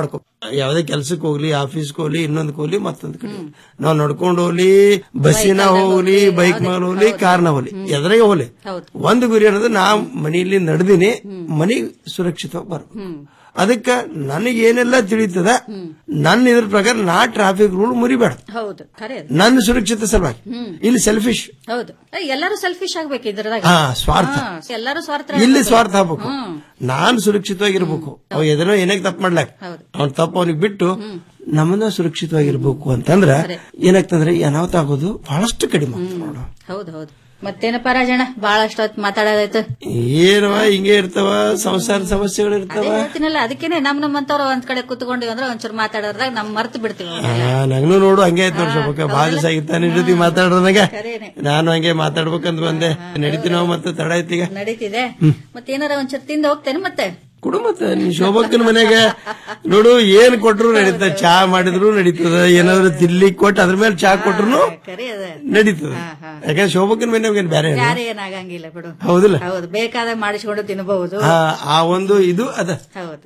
U: ಯಾವ್ದೇ ಕೆಲ್ಸಕ್ಕೆ ಹೋಗ್ಲಿ ಆಫೀಸ್ಗೆ ಹೋಗ್ಲಿ ಇನ್ನೊಂದಕ್ಕೆ ಹೋಗ್ಲಿ ಮತ್ತೊಂದ್ ಕಡೆ ಹೋಗ್ಲಿ. ನಾವ್ ನಡ್ಕೊಂಡು ಹೋಗ್ಲಿ ಬಸ್ಸಿನ ಹೋಗ್ಲಿ ಬೈಕ್ ಮೇಲೆ ಹೋಗ್ಲಿ ಕಾರ್ನ ಹೋಗ್ಲಿ ಎದ್ರಾಗೆ ಹೋಗ್ಲಿ ಒಂದು ಗುರಿ ಅನ್ನೋದು ನಾ ಮನೆಯಲ್ಲಿ ನಡೆದಿನಿ ಮನಿ ಸುರಕ್ಷಿತವಾಗಿ ಬರ್ಬೇಕು ಅದಕ್ಕ ನನಗೆ ಏನೆಲ್ಲ ತಿಳಿತದ ನನ್ನ ಇದ್ರ ಪ್ರಕಾರ ನಾ ಟ್ರಾಫಿಕ್ ರೂಲ್ ಮುರಿಬೇಡ
V: ಹೌದು ಖರೆ ಅದು.
U: ನನ್ನ ಸುರಕ್ಷತೆ ಸಲುವಾಗಿ ಇಲ್ಲಿ ಸೆಲ್ಫಿಶ್
V: ಹೌದು ಏ, ಎಲ್ಲರೂ ಸೆಲ್ಫಿಶ್ ಆಗ್ಬೇಕು ಇದ್ರದಾಗ
U: ಹಾ, ಸ್ವಾರ್ಥ.
V: ಹಾ, ಎಲ್ಲರೂ ಸ್ವಾರ್ಥ
U: ಇಲ್ಲಿ
V: ಆಗ್ಬೇಕು.
U: ಸ್ವಾರ್ಥ ಆಗ್ಬೇಕು
V: ಹ್ಮ್.
U: ನಾನ್ ಸುರಕ್ಷಿತವಾಗಿರ್ಬೇಕು ಅವ ಎದನೋ ಏನಾಗ ತಪ್ಪು ಮಾಡ್ಲಾಕ ಅವ್ನ ತಪ್ಪು ಅವನಿಗೆ ಬಿಟ್ಟು ನಮ್ಮನ್ನ ಸುರಕ್ಷಿತವಾಗಿರ್ಬೇಕು ಅಂತಂದ್ರ ಏನಾಗ್ತಂದ್ರೆ ಈ ಅನಾಹುತ ಆಗೋದು ಬಹಳಷ್ಟು ಕಡಿಮೆ ಆಗ್ತದೆ ನೋಡು
V: ಹೌದು ಹೌದು ಮತ್ತೇನಪ್ಪ ರಾಜಣ್ಣ ಬಹಳಷ್ಟು ಹೊತ್ತು ಮಾತಾಡೋದಾಯ್ತು
U: ಏನವ ಹಿಂಗೆ ಇರ್ತಾವ ಸಂಸಾರ ಸಮಸ್ಯೆಗಳು ಇರ್ತಾವ
V: ಅದೇ ಹೇಳ್ತೀನಲ್ಲ ಅದಕ್ಕೇನೆ ನಮ್ ನಮ್ಮಂತವ್ರು ಒಂದ್ ಕಡೆ ಕೂತ್ಕೊಂಡಿವಿ ಅಂದ್ರೆ ಒಂಚೂರು ಮಾತಾಡೋದ್ರಾಗ ನಮ್ ಮರ್ತು ಬಿಡ್ತೀವಿ
U: ಆ, ನಂಗೂ ನೋಡು ಹಂಗೆ ಆಯ್ತು ನೋಡ್ ಸ್ವಲ್ಪ ಬಹಳ ದಿವಸ ಆಗಿತ್ತ ನಿನ್ ಜೊತೆ ಮಾತಾಡೋದಾಗ
V: ಖರೇನೆ.
U: ನಾನು ಹಂಗೆ ಮಾತಾಡ್ಬೇಕಂತ ಬಂದೆ ನಡೀತೀವಿ ನಾವು ಮತ್ತೆ ತಡ ಆಯ್ತೀಗ
V: ನಡೀತಿದೆ ಮತ್ತೇನಾರ ಒಂಚೂರು ತಿಂದು ಹೋಗ್ತೇನೆ ಮತ್ತೆ
U: ಕೊಡು ಮತ್ತೆ ನೀನ್ ಶೋಭಕ್ಕನ ಮನೆಗೆ ನೋಡು ಏನ್ ಕೊಟ್ರು ನಡೀತದ ಚಾ ಮಾಡಿದ್ರು ನಡೀತದ ಏನಾದ್ರು ತಿನ್ಲಿಕ್ ಕೊಟ್ಟು ಅದ್ರ ಮೇಲೆ ಚಾ ಕೊಟ್ರು
V: ಖರೆ ಅದ
U: ನಡೀತದ ಯಾಕಂದ್ರೆ ಶೋಭಕ್ಕನ ಮನೆಗೆ ಏನ್ ಬೇರೆ
V: ಯಾರೇ ಏನಾಗಂಗಿಲ್ಲ ಬಿಡು
U: ಹೌದಿಲ್ಲ
V: ಹೌದು ಬೇಕಾದಾಗ ಮಾಡಿಸ್ಕೊಂಡು ತಿನ್ನಬಹುದು
U: ಆ, ಆ ಒಂದು ಇದು ಅದ
V: ಹೌದು